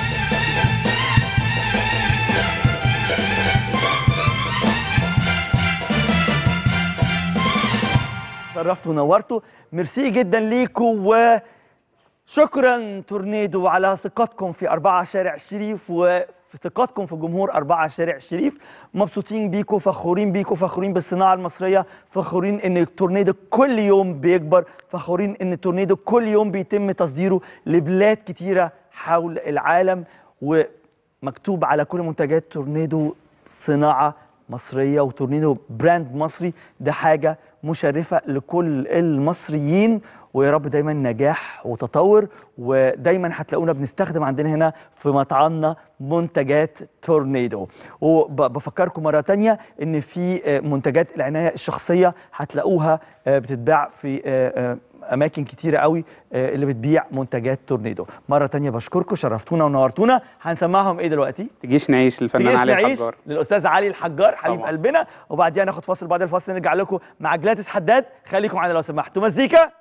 شرفتوا ونورتوا ميرسي جدا ليكم وشكرا تورنيدو على ثقتكم في أربعة شارع الشريف وفي ثقتكم في جمهور أربعة شارع الشريف مبسوطين بيكم فخورين بيكم فخورين بالصناعة المصرية فخورين ان التورنيدو كل يوم بيكبر فخورين ان التورنيدو كل يوم بيتم تصديره لبلاد كتيرة حول العالم ومكتوب على كل منتجات تورنيدو صناعة مصرية وتورنيدو براند مصري ده حاجة مشرفة لكل المصريين ويا رب دايما نجاح وتطور ودايما هتلاقونا بنستخدم عندنا هنا في مطعمنا منتجات تورنيدو وبفكركم مرة تانية ان في آه، منتجات العناية الشخصية هتلاقوها آه، بتتباع في آه، آه، اماكن كتيرة قوي آه، اللي بتبيع منتجات تورنيدو مرة تانية بشكركم شرفتونا ونورتونا هنسمعهم ايه دلوقتي تجيش نعيش للفنان تجيش علي نعيش الحجار للاستاذ علي الحجار حبيب طبعا. قلبنا وبعديها ناخد فاصل بعد الفاصل نرجع لكم مع جلاتس حداد خليكم معانا لو سمحتوا مزيكا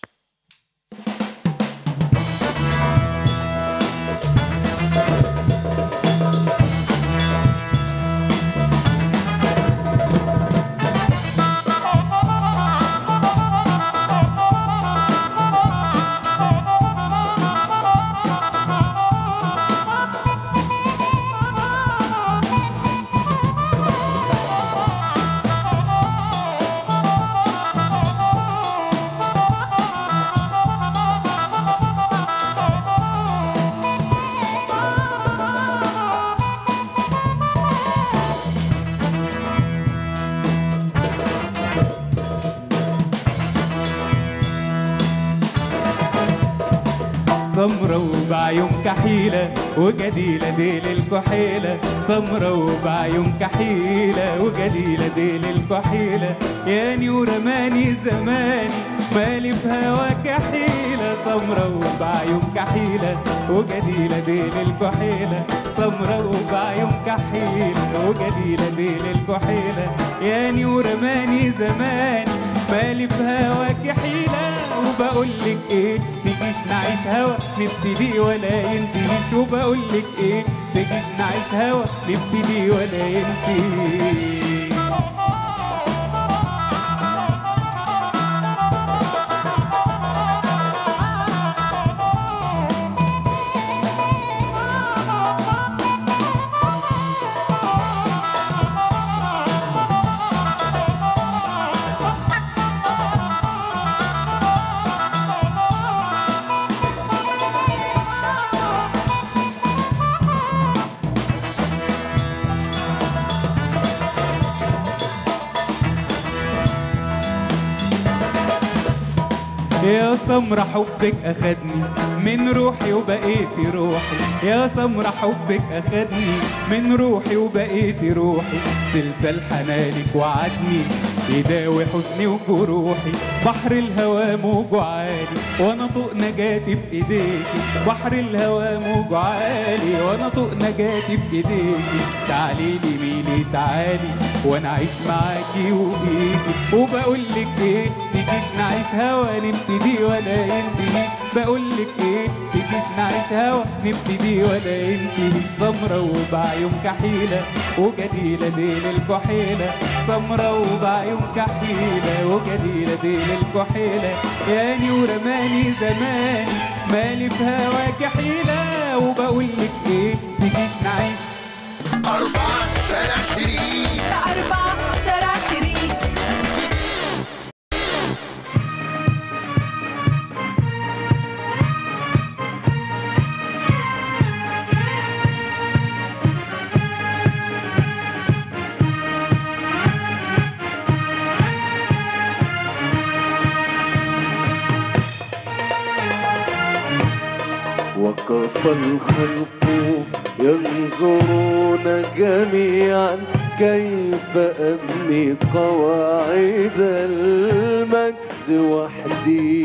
سمرة وبعيون كحيلة وجديلة ديل الكحيلة سمرة وبعيون كحيلة وجديلة ديل الكحيلة ياني ورماني زماني مالي في هواك حيلة سمرة وبعيون كحيلة وجديلة ديل الكحيلة سمرة وبعيون كحيلة وجديلة ديل الكحيلة ياني ورماني زماني مالي في هواك حيلة وبقول لك ايه تجيش نعيش هوا نبتدي ولا ينتهيش وبقول لك ايه تجيش نعيش هوا نبتدي ولا ينتهيش سمرة حبك أخدني من روحي وبقيتي روحي يا سمرة حبك أخدني من روحي وبقيتي روحي سلسال حنانك وعدني يداوي حزني وجروحي بحر الهوى موجه عالي وانا طوق نجاتي بايديكي بحر الهوى موجه عالي وانا طوق نجاتي بايديكي تعالي لي ميلي تعالي وانا عايش معاكي وبيكي وبقول لك ايه تيجي نعيش هوا نبتدي ولا ينتهي بقول لك ايه تيجي نعيش هوا نبتدي ولا ينتهي سمرة وبعيون كحيلة وجديلة ديل الكحيلة سمرة وبعيون كحيلة وجديلة ديل الكحيلة ياني ورماني زماني مالي في هواك حيلة وبقول لك ايه تيجي نعيش أربعة شارع شريك أربعة شارع شريك وقف الخلق ينظرون جميعا كيف أبني قواعد المجد وحدي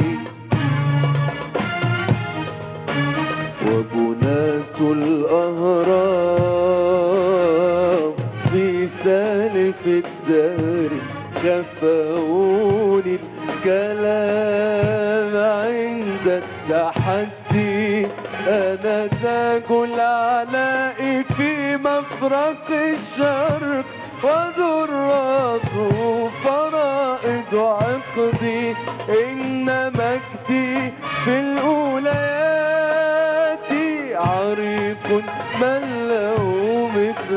وبناة الأهرام في سالف الدهر كفوني الكلام عند التحدي أنا تاج العلاء في مفرق الشرق وذراته فرائض عقدي إن مجدي في الأوليات عريق من له مثل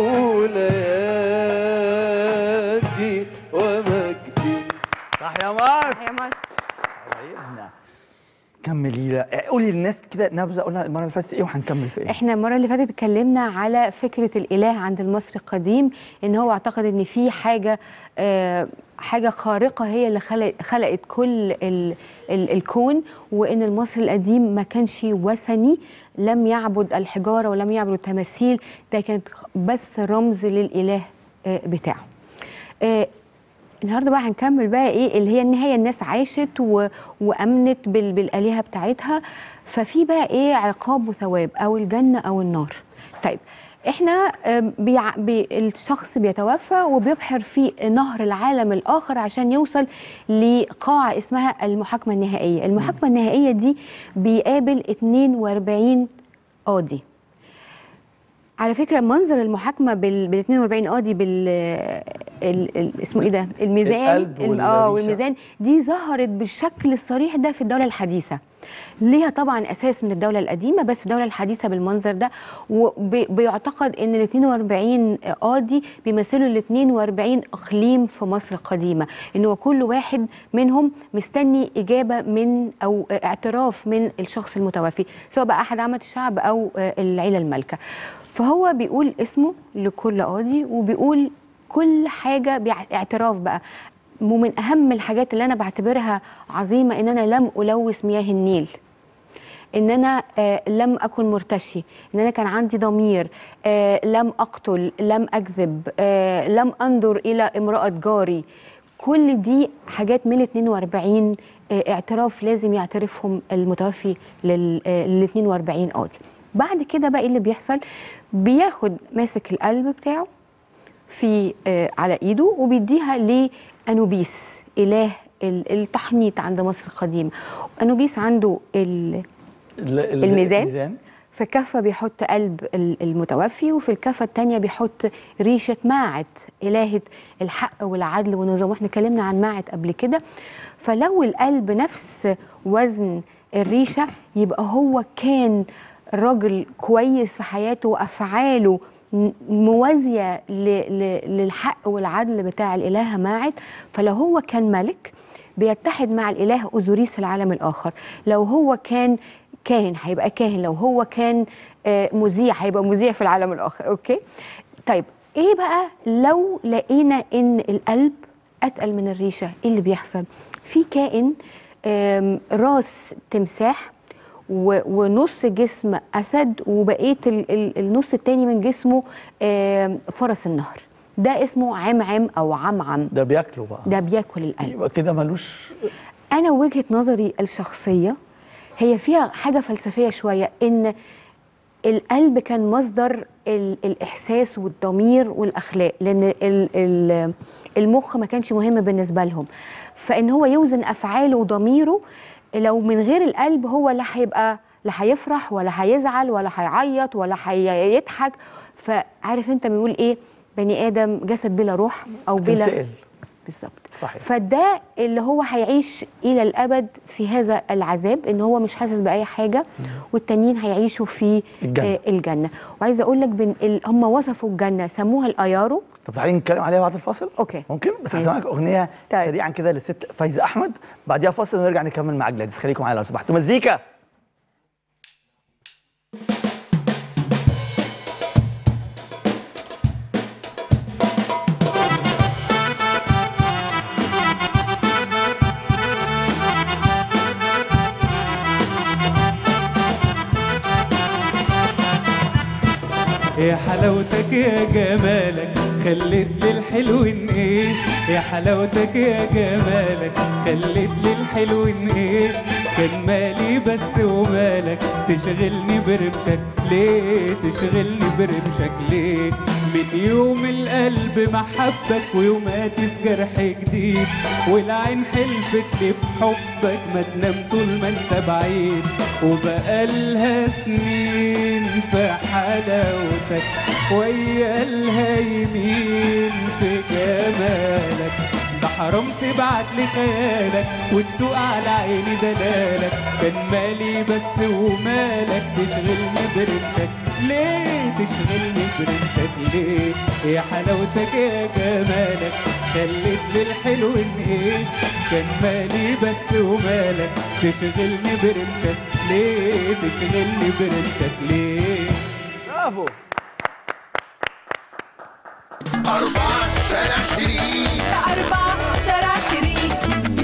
أولياتي ومجدي صح يا مصر يا مصر حبايبنا كملي لا قولي للناس كده نبذه قلنا المره اللي فاتت ايه وهنكمل في ايه احنا المره اللي فاتت اتكلمنا على فكره الاله عند المصري القديم ان هو اعتقد ان في حاجه آه، حاجه خارقه هي اللي خلق خلقت كل ال ال الكون وان المصري القديم ما كانش وثني لم يعبد الحجاره ولم يعبد التماثيل ده كانت بس رمز للاله آه، بتاعه آه، النهارده بقى هنكمل بقى ايه اللي هي النهايه الناس عاشت و... وامنت بال... بالالهه بتاعتها ففي بقى ايه عقاب وثواب او الجنه او النار طيب احنا آم، بيع... بي... الشخص بيتوفى وبيبحر في نهر العالم الاخر عشان يوصل لقاعه اسمها المحاكمه النهائيه المحاكمه النهائيه دي بيقابل 42 قاضي على فكره منظر المحاكمه بال, بال 42 قاضي بال ال... ال... اسمه ايه ده الميزان القلب الم- اه والريشة. والميزان دي ظهرت بالشكل الصريح ده في الدوله الحديثه ليها طبعا اساس من الدوله القديمه بس في الدوله الحديثه بالمنظر ده وبيعتقد ان ال 42 قاضي بيمثلوا ال 42 اقليم في مصر القديمه ان هو كل واحد منهم مستني اجابه من او اعتراف من الشخص المتوفي سواء بقى احد عامه الشعب او العيله المالكه فهو بيقول اسمه لكل قاضي وبيقول كل حاجه بيع- اعتراف بقى ومن اهم الحاجات اللي انا بعتبرها عظيمه ان انا لم الوث مياه النيل ان انا آه لم اكن مرتشي ان انا كان عندي ضمير آه لم اقتل لم اكذب آه لم انظر الى امراه جاري كل دي حاجات من ال 42 آه اعتراف لازم يعترفهم المتوفي لل آه، لل 42 قاضي بعد كده بقى ايه اللي بيحصل بياخد ماسك القلب بتاعه في آه، على ايده وبيديها لانوبيس اله ال- التحنيط عند مصر القديمه انوبيس عنده ال- ال- ال- الميزان في كفة بيحط قلب ال- المتوفي وفي الكفة التانية بيحط ريشة ماعت إلهة الحق والعدل والنظام واحنا اتكلمنا عن ماعت قبل كده فلو القلب نفس وزن الريشة يبقى هو كان راجل كويس في حياته وأفعاله م- موازية ل- ل- للحق والعدل بتاع الإلهة ماعت فلو هو كان ملك بيتحد مع الإله أوزوريس في العالم الآخر لو هو كان كاهن هيبقى كاهن لو هو كان آه، مذيع هيبقى مذيع في العالم الآخر أوكي طيب إيه بقى لو لقينا إن القلب أتقل من الريشة إيه اللي بيحصل في كائن آم، راس تمساح و- ونص جسم اسد وبقيه ال- ال- النص التاني من جسمه آم، فرس النهر ده اسمه عمعم او عمعم ده بياكلوا بقى ده بياكل القلب يبقى كده ملوش انا وجهه نظري الشخصيه هي فيها حاجه فلسفيه شويه ان القلب كان مصدر ال- الاحساس والضمير والاخلاق لان ال- ال- المخ ما كانش مهم بالنسبه لهم فان هو يوزن افعاله وضميره لو من غير القلب هو لا هيبقى لا هيفرح ولا هيزعل ولا هيعيط ولا هيضحك فعارف انت بيقول ايه بني ادم جسد بلا روح او بلا تمثال. بالظبط صحيح فده اللي هو هيعيش الى الابد في هذا العذاب ان هو مش حاسس باي حاجه والتانيين هيعيشوا في الجنة. آه الجنه وعايزه اقول لك بن ال- هم وصفوا الجنه سموها الايارو طب تعالي نتكلم عليها بعد الفاصل اوكي ممكن بس هسمعك اغنيه سريعا كده للست فايزه احمد بعديها فاصل ونرجع نكمل مع جلاديس خليكم معايا لو سمحتوا مزيكا يا حلاوتك يا جمالك خليت لي الحلوين ايه يا حلاوتك يا جمالك خليت لي الحلوين ايه كان مالي بس ومالك تشغلني برمشك ليه تشغلني برمشك ليه من يوم القلب محبك ويومات في جرح جديد والعين حلفت لي بحبك ما تنام طول ما انت بعيد وبقالها سنين في حلاوتك ويا الهيمين في جمالك ده حرام تبعت لي خيالك وتدوق على عيني دلالك كان مالي بس ومالك تشغلني برمشك ليه تشغلني برمشك ليه يا حلاوتك يا جمالك خليت لي الحلو ايه كان مالي بس ومالك تشغلني برمشك ليه تشغلني برمشك ليه برافو أربعة شارع شريك أربعة شارع شريك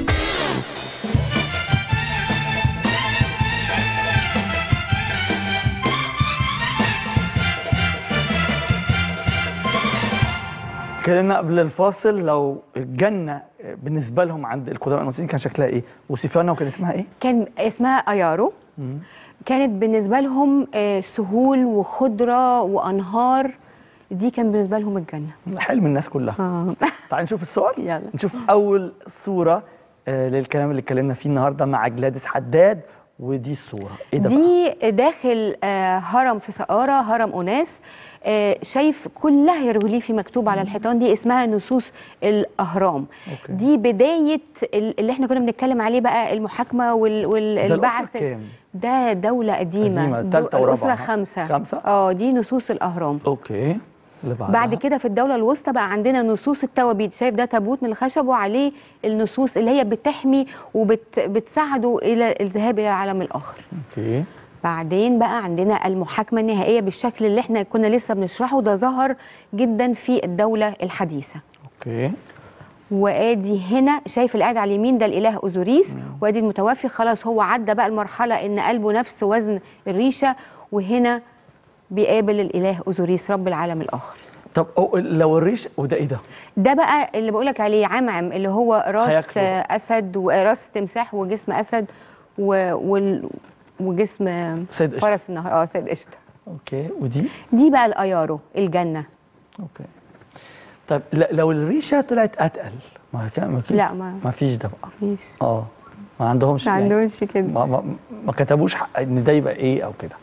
اتكلمنا قبل الفاصل لو الجنه بالنسبه لهم عند القدماء المصريين كان شكلها ايه وصفانا وكان اسمها ايه كان اسمها ايارو كانت بالنسبه لهم آه، سهول وخضره وانهار دي كان بالنسبه لهم الجنه حلم الناس كلها اه تعالي نشوف الصور يلا نشوف اول صوره آه، للكلام اللي اتكلمنا فيه النهارده مع جلاديس حداد ودي الصوره ايه ده بقى؟ دي داخل آه، هرم في سقارة هرم أناس آه، شايف كلها هيروغليفي مكتوب على الحيطان دي اسمها نصوص الأهرام أوكي. دي بداية ال- اللي احنا كنا بنتكلم عليه بقى المحاكمة وال- ده والبعث الأسرة كام؟ ده دولة قديمة قديمة، دو- تالتة ورابعة، الأسرة ها؟ خمسة خمسة؟ اه دي نصوص الأهرام اوكي اللي بعدها بعد كده في الدولة الوسطى بقى عندنا نصوص التوابيت شايف ده تابوت من الخشب وعليه النصوص اللي هي بتحمي وبتساعده إلى الذهاب إلى العالم الآخر اوكي بعدين بقى عندنا المحاكمة النهائية بالشكل اللي احنا كنا لسه بنشرحه ده ظهر جدا في الدولة الحديثة اوكي وادي هنا شايف اللي قاعد على اليمين ده الاله اوزوريس وادي المتوفي خلاص هو عدى بقى المرحله ان قلبه نفس وزن الريشه وهنا بيقابل الاله اوزوريس رب العالم الاخر طب أو لو الريش وده ايه ده ده بقى اللي بقولك عليه عمعم اللي هو راس هياكله آه، اسد وراس تمساح وجسم اسد و... وال... وجسم سيد قشطة. فرس النهر اه سيد قشطه اوكي ودي دي بقى الايارو الجنه اوكي طب ل- لو الريشه طلعت اتقل ما كان ما كان- لا، ما- ما فيش ده بقى مفيش اه ما عندهمش ما يعني عندهمش كده ما, ما, ما كتبوش حق ان ده يبقى ايه او كده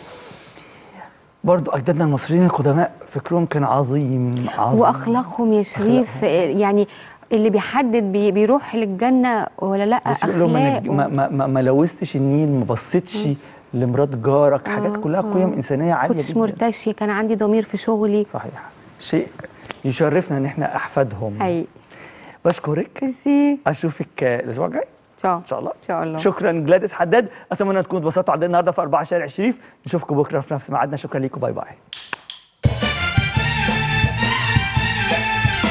برضو اجدادنا المصريين القدماء فكرهم كان عظيم عظيم واخلاقهم يا شريف آه، يعني اللي بيحدد بي بيروح للجنه ولا لا بص يقول لهم أنا ج- اخلاق ما, ما, ما, ما لوثتش النيل ما بصيتش لمرات جارك حاجات كلها قيم انسانيه عاليه كنتش جدا مرتشيه كان عندي ضمير في شغلي صحيح شيء يشرفنا ان احنا احفادهم حقيقي بشكرك ميرسي اشوفك آه، الاسبوع الجاي ان شاء الله ان شاء الله شكرا جلاديس حداد اتمنى تكونوا اتبسطتوا عندنا النهارده في 4 شارع الشريف نشوفكم بكره في نفس ميعادنا شكرا ليكم باي باي